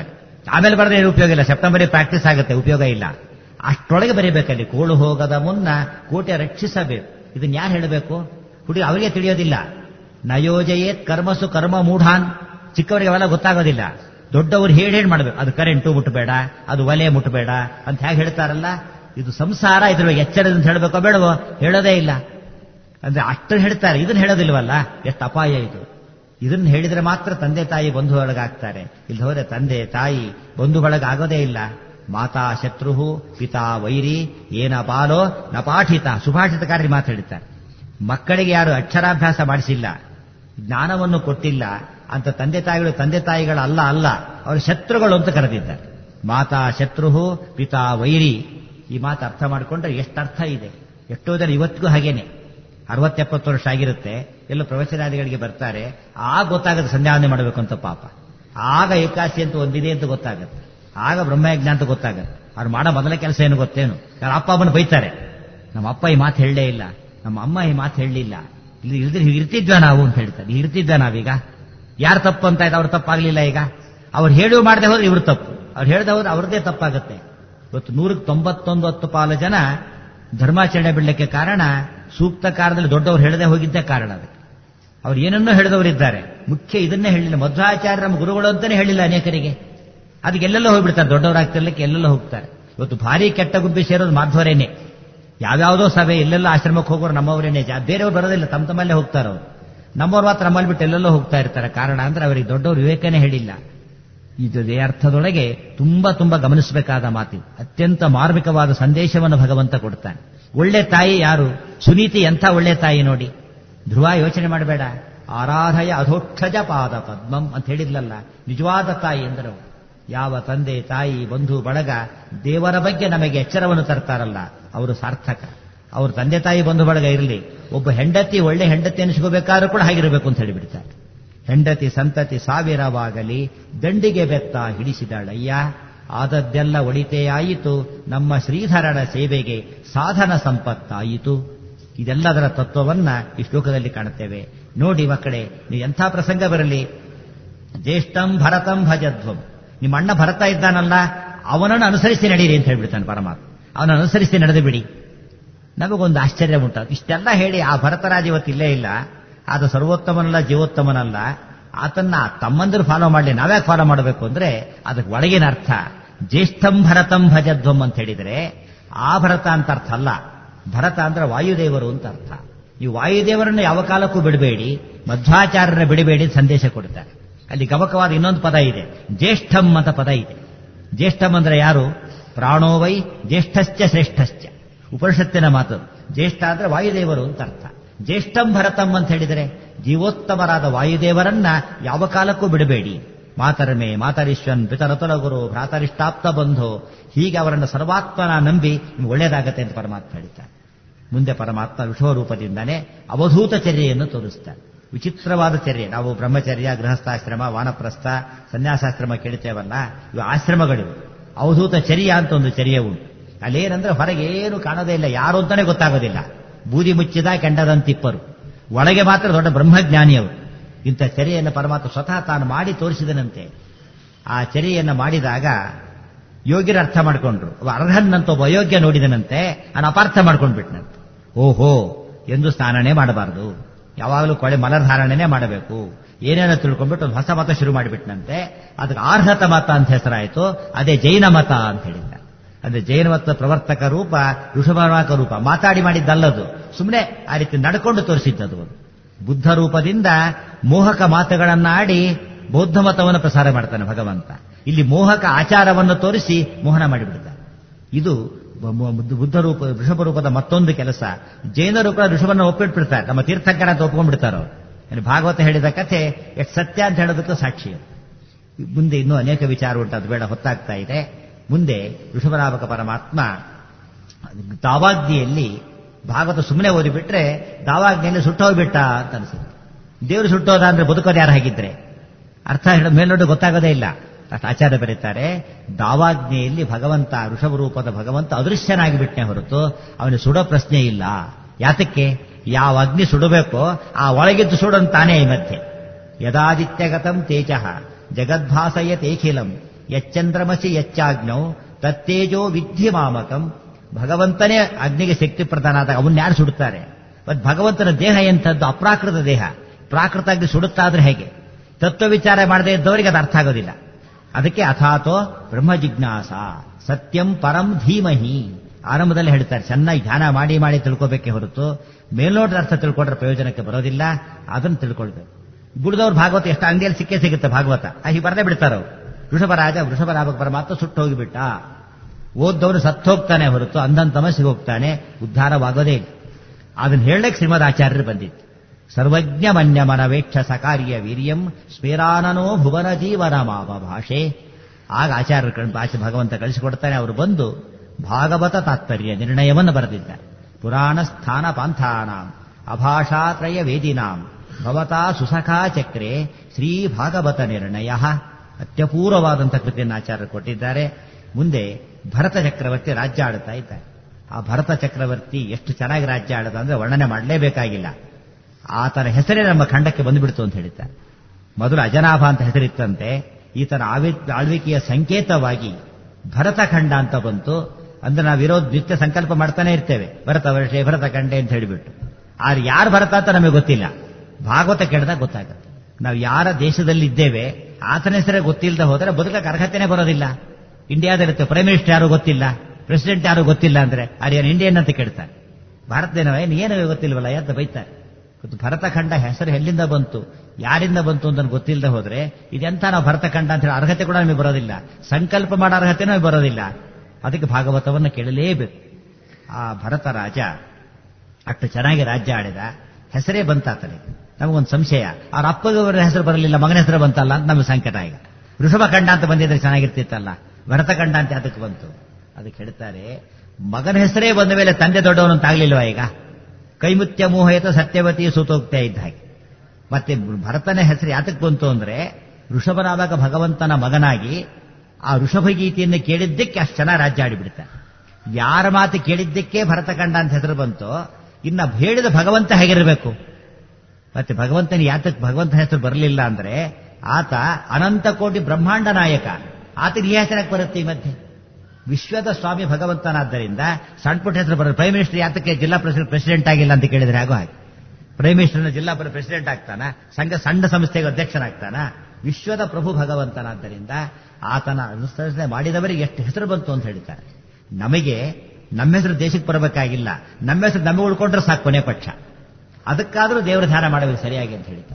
ಆಮೇಲೆ ಬರೆದ್ರೆ ಏನು ಉಪಯೋಗ ಇಲ್ಲ ಸೆಪ್ಟೆಂಬರಿಗೆ ಪ್ರಾಕ್ಟೀಸ್ ಆಗುತ್ತೆ ಉಪಯೋಗ ಇಲ್ಲ ಅಷ್ಟೊಳಗೆ ಬರೀಬೇಕಲ್ಲಿ ಕೋಳು ಹೋಗದ ಮುನ್ನ ಕೋಟೆ ರಕ್ಷಿಸಬೇಕು ಇದನ್ನ ಯಾರು ಹೇಳಬೇಕು ಹುಡುಗಿ ಅವರಿಗೆ ತಿಳಿಯೋದಿಲ್ಲ ನಯೋಜಯೇತ್ ಕರ್ಮಸು ಕರ್ಮ ಮೂಢಾನ್ ಚಿಕ್ಕವರಿಗೆ ಅವೆಲ್ಲ ಗೊತ್ತಾಗೋದಿಲ್ಲ ದೊಡ್ಡವರು ಹೇಳಿ ಹೇಳಿ ಮಾಡಬೇಕು ಅದು ಕರೆಂಟು ಮುಟ್ಟಬೇಡ ಅದು ಒಲೆ ಮುಟ್ಟಬೇಡ ಅಂತ ಹೇಗೆ ಹೇಳ್ತಾರಲ್ಲ ಇದು ಸಂಸಾರ ಇದ್ರ ಬಗ್ಗೆ ಎಚ್ಚರದಿಂದ ಹೇಳಬೇಕೋ ಬೇಡವೋ ಹೇಳೋದೇ ಇಲ್ಲ ಅಂದ್ರೆ ಅಷ್ಟು ಹೇಳ್ತಾರೆ ಇದನ್ನ ಹೇಳೋದಿಲ್ವಲ್ಲ ಎಷ್ಟು ಅಪಾಯ ಇದು ಇದನ್ನ ಹೇಳಿದ್ರೆ ಮಾತ್ರ ತಂದೆ ತಾಯಿ ಬಂಧು ಒಳಗಾಗ್ತಾರೆ ಇಲ್ಲಿ ಹೋದ್ರೆ ತಂದೆ ತಾಯಿ ಬಂಧು ಒಳಗ ಆಗೋದೇ ಇಲ್ಲ ಮಾತಾ ಶತ್ರು ಪಿತಾ ವೈರಿ ಏನ ಬಾಲೋ ನ ಪಾಠಿತ ಸುಭಾಷಿತಕಾರರಿ ಮಾತಾಡಿದ್ದಾರೆ ಮಕ್ಕಳಿಗೆ ಯಾರು ಅಕ್ಷರಾಭ್ಯಾಸ ಮಾಡಿಸಿಲ್ಲ ಜ್ಞಾನವನ್ನು ಕೊಟ್ಟಿಲ್ಲ ಅಂತ ತಂದೆ ತಾಯಿಗಳು ತಂದೆ ತಾಯಿಗಳ ಅಲ್ಲ ಅಲ್ಲ ಅವರು ಶತ್ರುಗಳು ಅಂತ ಕರೆದಿದ್ದಾರೆ ಮಾತಾ ಶತ್ರು ಪಿತಾ ವೈರಿ ಈ ಮಾತು ಅರ್ಥ ಮಾಡಿಕೊಂಡ್ರೆ ಎಷ್ಟು ಅರ್ಥ ಇದೆ ಎಷ್ಟೋ ಜನ ಇವತ್ತಿಗೂ ಹಾಗೇನೆ ಅರವತ್ತೆಪ್ಪತ್ತು ವರ್ಷ ಆಗಿರುತ್ತೆ ಎಲ್ಲ ಪ್ರವಚನಾದಿಗಳಿಗೆ ಬರ್ತಾರೆ ಆಗ ಗೊತ್ತಾಗುತ್ತೆ ಸಂಧ್ಯಾವನೆ ಮಾಡಬೇಕು ಅಂತ ಪಾಪ ಆಗ ಏಕಾಸಿ ಅಂತ ಒಂದಿದೆ ಅಂತ ಗೊತ್ತಾಗುತ್ತೆ ಆಗ ಬ್ರಹ್ಮಯಜ್ಞ ಅಂತ ಗೊತ್ತಾಗುತ್ತೆ ಅವ್ರು ಮಾಡೋ ಮೊದಲ ಕೆಲಸ ಏನು ಗೊತ್ತೇನು ಯಾರು ಅಪ್ಪ ಅಮ್ಮನ ಬೈತಾರೆ ನಮ್ಮ ಅಪ್ಪ ಈ ಮಾತು ಹೇಳಲೇ ಇಲ್ಲ ನಮ್ಮ ಅಮ್ಮ ಈ ಮಾತು ಹೇಳಲಿಲ್ಲ ಇಲ್ಲಿ ಇಲ್ದ್ರೆ ಇರ್ತಿದ್ವಾ ನಾವು ಅಂತ ಹೇಳ್ತಾರೆ ಇರ್ತಿದ್ವಾ ನಾವೀಗ ಯಾರು ತಪ್ಪು ಅಂತ ಆಯ್ತು ಅವ್ರ ತಪ್ಪಾಗ್ಲಿಲ್ಲ ಈಗ ಅವ್ರು ಹೇಳುವ ಮಾಡದೆ ಹೋದ್ರೆ ಇವ್ರ ತಪ್ಪು ಅವ್ರು ಹೇಳ್ದೆ ಹೋದ್ರೆ ಅವ್ರದ್ದೇ ತಪ್ಪಾಗುತ್ತೆ ಇವತ್ತು ನೂರಕ್ಕೆ ತೊಂಬತ್ತೊಂಬತ್ತು ಪಾಲು ಜನ ಧರ್ಮಾಚರಣೆ ಬಿಡಲಿಕ್ಕೆ ಕಾರಣ ಸೂಕ್ತ ಕಾಲದಲ್ಲಿ ದೊಡ್ಡವರು ಹೇಳದೆ ಹೋಗಿದ್ದೇ ಕಾರಣ ಅದಕ್ಕೆ ಅವ್ರು ಏನನ್ನೂ ಹೇಳಿದವರಿದ್ದಾರೆ ಮುಖ್ಯ ಇದನ್ನೇ ಹೇಳಿಲ್ಲ ಮಧ್ವಾಚಾರ್ಯ ನಮ್ಮ ಗುರುಗಳು ಅಂತಾನೆ ಹೇಳಿಲ್ಲ ಅನೇಕರಿಗೆ ಅದಕ್ಕೆ ಎಲ್ಲೆಲ್ಲ ಹೋಗ್ಬಿಡ್ತಾರೆ ದೊಡ್ಡವರಾಗ್ತಿರ್ಲಿಕ್ಕೆ ಎಲ್ಲೆಲ್ಲ ಹೋಗ್ತಾರೆ ಇವತ್ತು ಭಾರಿ ಕೆಟ್ಟ ಗುಬ್ಬಿ ಸೇರೋದು ಮಾಧ್ವರೇನೆ ಯಾವ್ಯಾವುದೋ ಸಭೆ ಎಲ್ಲೆಲ್ಲ ಆಶ್ರಮಕ್ಕೆ ಹೋಗೋರು ನಮ್ಮವರೇನೆ ಜಾ ಬೇರೆಯವ್ರು ಬರೋದಿಲ್ಲ ತಮ್ಮ ತಮ್ಮಲ್ಲೇ ಹೋಗ್ತಾರೆ ಅವರು ನಮ್ಮವ್ರು ಮಾತ್ರ ನಮ್ಮಲ್ಲಿ ಬಿಟ್ಟು ಎಲ್ಲೆಲ್ಲೋ ಹೋಗ್ತಾ ಇರ್ತಾರೆ ಕಾರಣ ಅಂದ್ರೆ ಅವರಿಗೆ ದೊಡ್ಡವರು ವಿವೇಕನೇ ಹೇಳಿಲ್ಲ ಇದೇ ಅರ್ಥದೊಳಗೆ ತುಂಬಾ ತುಂಬಾ ಗಮನಿಸಬೇಕಾದ ಮಾತು ಅತ್ಯಂತ ಮಾರ್ಮಿಕವಾದ ಸಂದೇಶವನ್ನು ಭಗವಂತ ಕೊಡ್ತಾನೆ ಒಳ್ಳೆ ತಾಯಿ ಯಾರು ಸುನೀತಿ ಎಂಥ ಒಳ್ಳೆ ತಾಯಿ ನೋಡಿ ಧ್ರುವ ಯೋಚನೆ ಮಾಡಬೇಡ ಆರಾಧಯ ಅಧೋಕ್ಷಜ ಪಾದ ಪದ್ಮಂ ಅಂತ ಹೇಳಿದ್ಲಲ್ಲ ನಿಜವಾದ ತಾಯಿ ಎಂದರು ಯಾವ ತಂದೆ ತಾಯಿ ಬಂಧು ಬಳಗ ದೇವರ ಬಗ್ಗೆ ನಮಗೆ ಎಚ್ಚರವನ್ನು ತರ್ತಾರಲ್ಲ ಅವರು ಸಾರ್ಥಕ ಅವ್ರ ತಂದೆ ತಾಯಿ ಬಂಧು ಬಳಗ ಇರಲಿ ಒಬ್ಬ ಹೆಂಡತಿ ಒಳ್ಳೆ ಹೆಂಡತಿ ಅನಿಸ್ಕೋಬೇಕಾದ್ರೂ ಕೂಡ ಹಾಗಿರಬೇಕು ಅಂತ ಹೇಳಿಬಿಡ್ತಾರೆ ಹೆಂಡತಿ ಸಂತತಿ ಸಾವಿರವಾಗಲಿ ದಂಡಿಗೆ ಬೆತ್ತ ಹಿಡಿಸಿದಳಯ್ಯ ಆದದ್ದೆಲ್ಲ ಒಳಿತೇ ಆಯಿತು ನಮ್ಮ ಶ್ರೀಧರನ ಸೇವೆಗೆ ಸಾಧನ ಸಂಪತ್ತಾಯಿತು ಇದೆಲ್ಲದರ ತತ್ವವನ್ನ ಈ ಶ್ಲೋಕದಲ್ಲಿ ಕಾಣುತ್ತೇವೆ ನೋಡಿ ಮಕ್ಕಳೇ ನೀವು ಎಂಥ ಪ್ರಸಂಗ ಬರಲಿ ಜ್ಯೇಷ್ಠಂ ಭರತಂ ಭಜಧ್ವಂ ನಿಮ್ಮ ಅಣ್ಣ ಭರತ ಇದ್ದಾನಲ್ಲ ಅವನನ್ನು ಅನುಸರಿಸಿ ನಡೀರಿ ಅಂತ ಹೇಳ್ಬಿಡ್ತಾನೆ ಪರಮಾತ್ಮ ಅವನನ್ನು ಅನುಸರಿಸಿ ನಡೆದು ಬಿಡಿ ನಮಗೊಂದು ಆಶ್ಚರ್ಯ ಉಂಟು ಇಷ್ಟೆಲ್ಲ ಹೇಳಿ ಆ ಭರತರಾಜ ಇವತ್ತು ಇಲ್ಲೇ ಇಲ್ಲ ಆತ ಸರ್ವೋತ್ತಮನಲ್ಲ ಜೀವೋತ್ತಮನಲ್ಲ ಆತನ್ನ ತಮ್ಮಂದಿರು ಫಾಲೋ ಮಾಡಲಿ ನಾವ್ಯಾಕೆ ಫಾಲೋ ಮಾಡಬೇಕು ಅಂದ್ರೆ ಅದಕ್ಕೆ ಒಳಗಿನ ಅರ್ಥ ಜ್ಯೇಷ್ಠಂ ಭರತಂ ಭಜಧ್ವಂ ಅಂತ ಹೇಳಿದರೆ ಆ ಭರತ ಅಂತ ಅರ್ಥ ಅಲ್ಲ ಭರತ ಅಂದ್ರೆ ವಾಯುದೇವರು ಅಂತ ಅರ್ಥ ಈ ವಾಯುದೇವರನ್ನು ಯಾವ ಕಾಲಕ್ಕೂ ಬಿಡಬೇಡಿ ಮಧ್ವಾಚಾರ್ಯರ ಬಿಡಬೇಡಿ ಸಂದೇಶ ಕೊಡ್ತಾರೆ ಅಲ್ಲಿ ಗಮಕವಾದ ಇನ್ನೊಂದು ಪದ ಇದೆ ಜ್ಯೇಷ್ಠಂ ಅಂತ ಪದ ಇದೆ ಜ್ಯೇಷ್ಠಂ ಅಂದ್ರೆ ಯಾರು ಪ್ರಾಣೋವೈ ಜ್ಯೇಷ್ಠಶ್ಚ ಶ್ರೇಷ್ಠಶ್ಚ ಉಪನಿಷತ್ತಿನ ಮಾತು ಜ್ಯೇಷ್ಠ ಅಂದ್ರೆ ವಾಯುದೇವರು ಅಂತ ಅರ್ಥ ಜ್ಯೇಷ್ಠಂ ಭರತಂ ಅಂತ ಹೇಳಿದರೆ ಜೀವೋತ್ತಮರಾದ ವಾಯುದೇವರನ್ನ ಯಾವ ಕಾಲಕ್ಕೂ ಬಿಡಬೇಡಿ ಮಾತರಮೆ ಮಾತರಿಶ್ವನ್ ಪಿತರತುಲ ಗುರು ಭ್ರಾತರಿಷ್ಟಾಪ್ತ ಬಂಧು ಹೀಗೆ ಅವರನ್ನು ಸರ್ವಾತ್ಮನ ನಂಬಿ ನಿಮ್ಗೆ ಒಳ್ಳೇದಾಗತ್ತೆ ಅಂತ ಪರಮಾತ್ಮ ಹೇಳ್ತಾರೆ ಮುಂದೆ ಪರಮಾತ್ಮ ವಿಶ್ವರೂಪದಿಂದನೇ ಅವಧೂತ ಚರ್ಯೆಯನ್ನು ತೋರಿಸ್ತಾರೆ ವಿಚಿತ್ರವಾದ ಚರ್ಯೆ ನಾವು ಬ್ರಹ್ಮಚರ್ಯ ಗೃಹಸ್ಥಾಶ್ರಮ ವಾನಪ್ರಸ್ಥ ಸನ್ಯಾಸಾಶ್ರಮ ಕೇಳ್ತೇವಲ್ಲ ಇವು ಆಶ್ರಮಗಳಿವು ಅವಧೂತ ಚರ್ಯ ಅಂತ ಒಂದು ಚರ್ಯೆ ಉಂಟು ಅಲ್ಲೇನಂದ್ರೆ ಹೊರಗೆ ಏನು ಕಾಣೋದೇ ಇಲ್ಲ ಯಾರು ಅಂತಾನೆ ಗೊತ್ತಾಗೋದಿಲ್ಲ ಬೂದಿ ಮುಚ್ಚಿದ ಕೆಂಡದಂತಿಪ್ಪರು ಒಳಗೆ ಮಾತ್ರ ದೊಡ್ಡ ಬ್ರಹ್ಮಜ್ಞಾನಿಯವರು ಇಂಥ ಚರ್ಯೆಯನ್ನು ಪರಮಾತ್ಮ ಸ್ವತಃ ತಾನು ಮಾಡಿ ತೋರಿಸಿದನಂತೆ ಆ ಚರ್ಯೆಯನ್ನು ಮಾಡಿದಾಗ ಯೋಗ್ಯರು ಅರ್ಥ ಮಾಡಿಕೊಂಡ್ರು ಅರ್ಹನ್ನಂತ ಒಬ್ಬ ಅಯೋಗ್ಯ ನೋಡಿದನಂತೆ ನಾನು ಅಪಾರ್ಥ ಮಾಡ್ಕೊಂಡ್ಬಿಟ್ನಂತೆ ಓಹೋ ಎಂದು ಸ್ನಾನನೇ ಮಾಡಬಾರದು ಯಾವಾಗಲೂ ಕೊಳೆ ಮಲರ್ಧಾರಣೆನೇ ಮಾಡಬೇಕು ಏನೇನೋ ತಿಳ್ಕೊಂಡ್ಬಿಟ್ಟು ಒಂದು ಹೊಸ ಮತ ಶುರು ಮಾಡಿಬಿಟ್ನಂತೆ ಅದಕ್ಕೆ ಆರ್ಹತ ಮತ ಅಂತ ಹೆಸರಾಯಿತು ಅದೇ ಜೈನ ಮತ ಅಂತ ಹೇಳಿದ್ದ ಅಂದ್ರೆ ಜೈನ ಮತ ಪ್ರವರ್ತಕ ರೂಪ ಋಷಭನಾಕ ರೂಪ ಮಾತಾಡಿ ಮಾಡಿದ್ದಲ್ಲದು ಸುಮ್ಮನೆ ಆ ರೀತಿ ನಡ್ಕೊಂಡು ತೋರಿಸಿದ್ದದು ಬುದ್ಧ ರೂಪದಿಂದ ಮೋಹಕ ಮಾತುಗಳನ್ನಾಡಿ ಬೌದ್ಧ ಮತವನ್ನು ಪ್ರಸಾರ ಮಾಡ್ತಾನೆ ಭಗವಂತ ಇಲ್ಲಿ ಮೋಹಕ ಆಚಾರವನ್ನು ತೋರಿಸಿ ಮೋಹನ ಮಾಡಿಬಿಡ್ತಾನೆ ಇದು ಬುದ್ಧ ರೂಪ ಋಷಭ ರೂಪದ ಮತ್ತೊಂದು ಕೆಲಸ ಜೈನರು ಕೂಡ ಋಷಭವನ್ನು ಒಪ್ಪಿಟ್ಬಿಡ್ತಾರೆ ನಮ್ಮ ತೀರ್ಥಂಕರ ಅಂತ ಒಪ್ಕೊಂಡ್ಬಿಡ್ತಾರ ಅವರು ಭಾಗವತ ಹೇಳಿದ ಕಥೆ ಎಷ್ಟು ಸತ್ಯ ಅಂತ ಹೇಳೋದಕ್ಕೂ ಸಾಕ್ಷಿ ಮುಂದೆ ಇನ್ನೂ ಅನೇಕ ವಿಚಾರ ಉಂಟು ಅದು ಬೇಡ ಹೊತ್ತಾಗ್ತಾ ಇದೆ ಮುಂದೆ ಋಷಭರಾಮಕ ಪರಮಾತ್ಮ ದಾವಾಗ್ನಿಯಲ್ಲಿ ಭಾಗವತ ಸುಮ್ಮನೆ ಓದಿಬಿಟ್ರೆ ದಾವಾಗ್ನಿಯಲ್ಲಿ ಸುಟ್ಟೋಗ್ಬಿಟ್ಟ ಅಂತ ಅನಿಸುತ್ತೆ ದೇವರು ಸುಟ್ಟೋದ ಅಂದ್ರೆ ಬದುಕೋದು ಯಾರು ಹಾಗಿದ್ರೆ ಅರ್ಥ ಮೇಲ್ನೋಡು ಗೊತ್ತಾಗೋದೇ ಇಲ್ಲ ಅಷ್ಟು ಆಚಾರ್ಯ ಬರೀತಾರೆ ದಾವಾಗ್ನಿಯಲ್ಲಿ ಭಗವಂತ ಋಷಭ ರೂಪದ ಭಗವಂತ ಅದೃಶ್ಯನಾಗಿ ಬಿಟ್ಟನೆ ಹೊರತು ಅವನಿಗೆ ಸುಡೋ ಪ್ರಶ್ನೆ ಇಲ್ಲ ಯಾತಕ್ಕೆ ಯಾವ ಅಗ್ನಿ ಸುಡಬೇಕೋ ಆ ಒಳಗಿದ್ದು ಸುಡೋನ್ ತಾನೇ ಈ ಮಧ್ಯೆ ಯದಾದಿತ್ಯಗತಂ ತೇಜ ಜಗದ್ಭಾಸಯ ತೇಖಿಲಂ ಯಚ್ಚಂದ್ರಮಸಿ ಯಚ್ಚಾಗ್ನೌ ತತ್ತೇಜೋ ವಿದ್ಧಿ ಮಾಮಕಂ ಭಗವಂತನೇ ಅಗ್ನಿಗೆ ಶಕ್ತಿ ಪ್ರದಾನ ಆದಾಗ ಅವನ್ನ ಯಾರು ಸುಡುತ್ತಾರೆ ಮತ್ತು ಭಗವಂತನ ದೇಹ ಎಂಥದ್ದು ಅಪ್ರಾಕೃತ ದೇಹ ಪ್ರಾಕೃತ ಅಗ್ನಿ ಸುಡುತ್ತಾದ್ರೆ ಹೇಗೆ ತತ್ವ ವಿಚಾರ ಮಾಡದೇ ಇದ್ದವರಿಗೆ ಅದು ಅರ್ಥ ಆಗೋದಿಲ್ಲ ಅದಕ್ಕೆ ಅಥಾತೋ ಬ್ರಹ್ಮ ಜಿಜ್ಞಾಸ ಸತ್ಯಂ ಪರಂ ಧೀಮಹಿ ಆರಂಭದಲ್ಲಿ ಹೇಳ್ತಾರೆ ಚೆನ್ನಾಗಿ ಧ್ಯಾನ ಮಾಡಿ ಮಾಡಿ ತಿಳ್ಕೋಬೇಕೆ ಹೊರತು ಮೇಲ್ನೋಟದ ಅರ್ಥ ತಿಳ್ಕೊಂಡ್ರೆ ಪ್ರಯೋಜನಕ್ಕೆ ಬರೋದಿಲ್ಲ ಅದನ್ನು ತಿಳ್ಕೊಳ್ಬೇಕು ಗುಡ್ದವ್ರು ಭಾಗವತ ಎಷ್ಟು ಅಂಗಡಿಯಲ್ಲಿ ಸಿಕ್ಕೇ ಸಿಗುತ್ತೆ ಭಾಗವತ ಹೀಗೆ ಬರದೇ ಬಿಡ್ತಾರ ಅವ್ರು ವೃಷಭರಾಜ ವೃಷಭರಾಭ ಪರಮಾತ್ಮ ಸುಟ್ಟು ಹೋಗಿಬಿಟ್ಟ ಓದ್ದವನು ಸತ್ತು ಹೋಗ್ತಾನೆ ಹೊರತು ಅಂಧಂತಮ ಸಿಗೋಗ್ತಾನೆ ಉದ್ಧಾರವಾಗೋದೇ ಇಲ್ಲ ಅದನ್ನು ಹೇಳಕ್ಕೆ ಶ್ರೀಮದ್ ಆಚಾರ್ಯರು ಬಂದಿತ್ತು ಸರ್ವಜ್ಞ ಮನ್ಯ ಮನವೇಕ್ಷ ಸಕಾರ್ಯ ವೀರ್ಯಂ ಸ್ಮೇರಾನನೋ ಭುವನ ಜೀವನ ಮಾವ ಭಾಷೆ ಆಗ ಆಚಾರ್ಯರು ಕಣ್ ಆಚೆ ಭಗವಂತ ಕಳಿಸಿಕೊಡ್ತಾನೆ ಅವರು ಬಂದು ಭಾಗವತ ತಾತ್ಪರ್ಯ ನಿರ್ಣಯವನ್ನು ಬರೆದಿದ್ದಾರೆ ಪುರಾಣ ಸ್ಥಾನ ಪಾಂಥಾನಾಂ ಅಭಾಷಾತ್ರಯ ವೇದಿನಾಂ ಭವತಾ ಸುಸಖಾ ಚಕ್ರೆ ಶ್ರೀ ಭಾಗವತ ನಿರ್ಣಯ ಅತ್ಯಪೂರ್ವವಾದಂಥ ಕೃತಿಯನ್ನು ಆಚಾರ್ಯರು ಕೊಟ್ಟಿದ್ದಾರೆ ಮುಂದೆ ಭರತ ಚಕ್ರವರ್ತಿ ರಾಜ್ಯ ಆಡುತ್ತಾ ಇದ್ದಾರೆ ಆ ಭರತ ಚಕ್ರವರ್ತಿ ಎಷ್ಟು ಚೆನ್ನಾಗಿ ರಾಜ್ಯ ಆಡದ ಅಂದ್ರೆ ವರ್ಣನೆ ಮಾಡಲೇಬೇಕಾಗಿಲ್ಲ ಆತನ ಹೆಸರೇ ನಮ್ಮ ಖಂಡಕ್ಕೆ ಬಂದುಬಿಡ್ತು ಅಂತ ಹೇಳ್ತಾರೆ ಮೊದಲು ಅಜನಾಭ ಅಂತ ಹೆಸರಿತ್ತಂತೆ ಈತನ ಆವಿ ಆಳ್ವಿಕೆಯ ಸಂಕೇತವಾಗಿ ಭರತಖಂಡ ಅಂತ ಬಂತು ಅಂದ್ರೆ ನಾವು ವಿರೋಧ ನಿತ್ಯ ಸಂಕಲ್ಪ ಮಾಡ್ತಾನೆ ಇರ್ತೇವೆ ಭರತ ವರ್ಷೆ ಭರತ ಖಂಡೆ ಅಂತ ಹೇಳಿಬಿಟ್ಟು ಆದ್ರೆ ಯಾರು ಭರತ ಅಂತ ನಮಗೆ ಗೊತ್ತಿಲ್ಲ ಭಾಗವತ ಕೇಳಿದಾಗ ಗೊತ್ತಾಗುತ್ತೆ ನಾವು ಯಾರ ದೇಶದಲ್ಲಿ ಇದ್ದೇವೆ ಆತನ ಹೆಸರೇ ಗೊತ್ತಿಲ್ಲದೆ ಹೋದರೆ ಬದುಕಕ್ಕೆ ಅರ್ಹತೆನೇ ಬರೋದಿಲ್ಲ ಇಂಡಿಯಾದಲ್ಲಿರುತ್ತೆ ಪ್ರೈಮ್ ಮಿನಿಸ್ಟರ್ ಯಾರು ಗೊತ್ತಿಲ್ಲ ಪ್ರೆಸಿಡೆಂಟ್ ಯಾರು ಗೊತ್ತಿಲ್ಲ ಅಂದ್ರೆ ಆರ್ಯನ್ ಇಂಡಿಯನ್ ಅಂತ ಕೇಳ್ತಾರೆ ಭಾರತದೇನವ ಏನು ಏನು ಗೊತ್ತಿಲ್ವಲ್ಲ ಅಂತ ಬೈತಾರೆ ಭರತಖಂಡ ಹೆಸರು ಎಲ್ಲಿಂದ ಬಂತು ಯಾರಿಂದ ಬಂತು ಅಂತ ಗೊತ್ತಿಲ್ಲದೆ ಹೋದ್ರೆ ಇದೆಂತ ನಾವು ಭರತಖಂಡ ಅಂತ ಹೇಳಿ ಅರ್ಹತೆ ಕೂಡ ನಮಗೆ ಬರೋದಿಲ್ಲ ಸಂಕಲ್ಪ ಮಾಡೋ ಅರ್ಹತೆ ನಮಗೆ ಬರೋದಿಲ್ಲ ಅದಕ್ಕೆ ಭಾಗವತವನ್ನು ಕೇಳಲೇಬೇಕು ಆ ಭರತ ರಾಜ ಅಷ್ಟು ಚೆನ್ನಾಗಿ ರಾಜ್ಯ ಆಡಿದ ಹೆಸರೇ ಬಂತಾತನಿಗೆ ನಮಗೊಂದು ಸಂಶಯ ಅವ್ರ ಅಪ್ಪಗವರ ಹೆಸರು ಬರಲಿಲ್ಲ ಮಗನ ಹೆಸರು ಬಂತಲ್ಲ ಅಂತ ನಮಗೆ ಸಂಕಟ ಈಗ ಋಷಭಖಂಡ ಅಂತ ಬಂದಿದ್ರೆ ಚೆನ್ನಾಗಿರ್ತಿತ್ತಲ್ಲ ಭರತಖಂಡ ಅಂತ ಅದಕ್ಕೆ ಬಂತು ಅದಕ್ಕೆ ಹೇಳ್ತಾರೆ ಮಗನ ಹೆಸರೇ ಬಂದ ಮೇಲೆ ತಂದೆ ದೊಡ್ಡವನು ಅಂತ ಆಗ್ಲಿಲ್ವಾ ಈಗ ಕೈಮುತ್ಯ ಮೋಹಯತ ಸತ್ಯವತಿ ಸೂತೋಕ್ತ ಇದ್ದ ಹಾಗೆ ಮತ್ತೆ ಭರತನ ಹೆಸರು ಯಾತಕ್ಕೆ ಬಂತು ಅಂದ್ರೆ ಋಷಭನಾದಾಗ ಭಗವಂತನ ಮಗನಾಗಿ ಆ ಋಷಭ ಗೀತೆಯನ್ನು ಕೇಳಿದ್ದಕ್ಕೆ ಅಷ್ಟು ಚೆನ್ನಾಗಿ ರಾಜ್ಯ ಆಡಿಬಿಡ್ತಾನೆ ಯಾರ ಮಾತು ಕೇಳಿದ್ದಕ್ಕೆ ಭರತಖಂಡ ಅಂತ ಹೆಸರು ಬಂತು ಇನ್ನ ಹೇಳಿದ ಭಗವಂತ ಹೇಗಿರಬೇಕು ಮತ್ತೆ ಭಗವಂತನ ಯಾತಕ್ಕೆ ಭಗವಂತನ ಹೆಸರು ಬರಲಿಲ್ಲ ಅಂದ್ರೆ ಆತ ಅನಂತ ಕೋಟಿ ಬ್ರಹ್ಮಾಂಡ ನಾಯಕ ಆತನ ಈ ಹೆಸರಕ್ಕೆ ಬರುತ್ತೆ ಈ ಮಧ್ಯೆ ವಿಶ್ವದ ಸ್ವಾಮಿ ಭಗವಂತನಾದ್ದರಿಂದ ಸಣ್ಣ ಪುಟ್ಟ ಹೆಸರು ಬರೋದು ಪ್ರೈಮ್ ಮಿನಿಸ್ಟರ್ ಯಾತಕ್ಕೆ ಜಿಲ್ಲಾ ಪ್ರೆಸಿಡೆಂಟ್ ಆಗಿಲ್ಲ ಅಂತ ಕೇಳಿದ್ರೆ ಆಗೋ ಹಾಗೆ ಪ್ರೈಮ್ ಮಿನಿಸ್ಟರ್ನ ಜಿಲ್ಲಾ ಪ್ರೆಸಿಡೆಂಟ್ ಆಗ್ತಾನ ಸಂಘ ಸಣ್ಣ ಸಂಸ್ಥೆಗೆ ಅಧ್ಯಕ್ಷನಾಗ್ತಾನ ವಿಶ್ವದ ಪ್ರಭು ಭಗವಂತನಾದ್ದರಿಂದ ಆತನ ಅನುಸರಣೆ ಮಾಡಿದವರಿಗೆ ಎಷ್ಟು ಹೆಸರು ಬಂತು ಅಂತ ಹೇಳ್ತಾರೆ ನಮಗೆ ನಮ್ಮ ಹೆಸರು ದೇಶಕ್ಕೆ ಬರಬೇಕಾಗಿಲ್ಲ ನಮ್ಮ ಹೆಸರು ನಮಗೆ ಉಳ್ಕೊಂಡ್ರೆ ಸಾಕು ಕೊನೆ ಪಕ್ಷ ಅದಕ್ಕಾದರೂ ದೇವರ ಧ್ಯಾನ ಮಾಡಬೇಕು ಸರಿಯಾಗಿ ಅಂತ ಹೇಳ್ತಾರೆ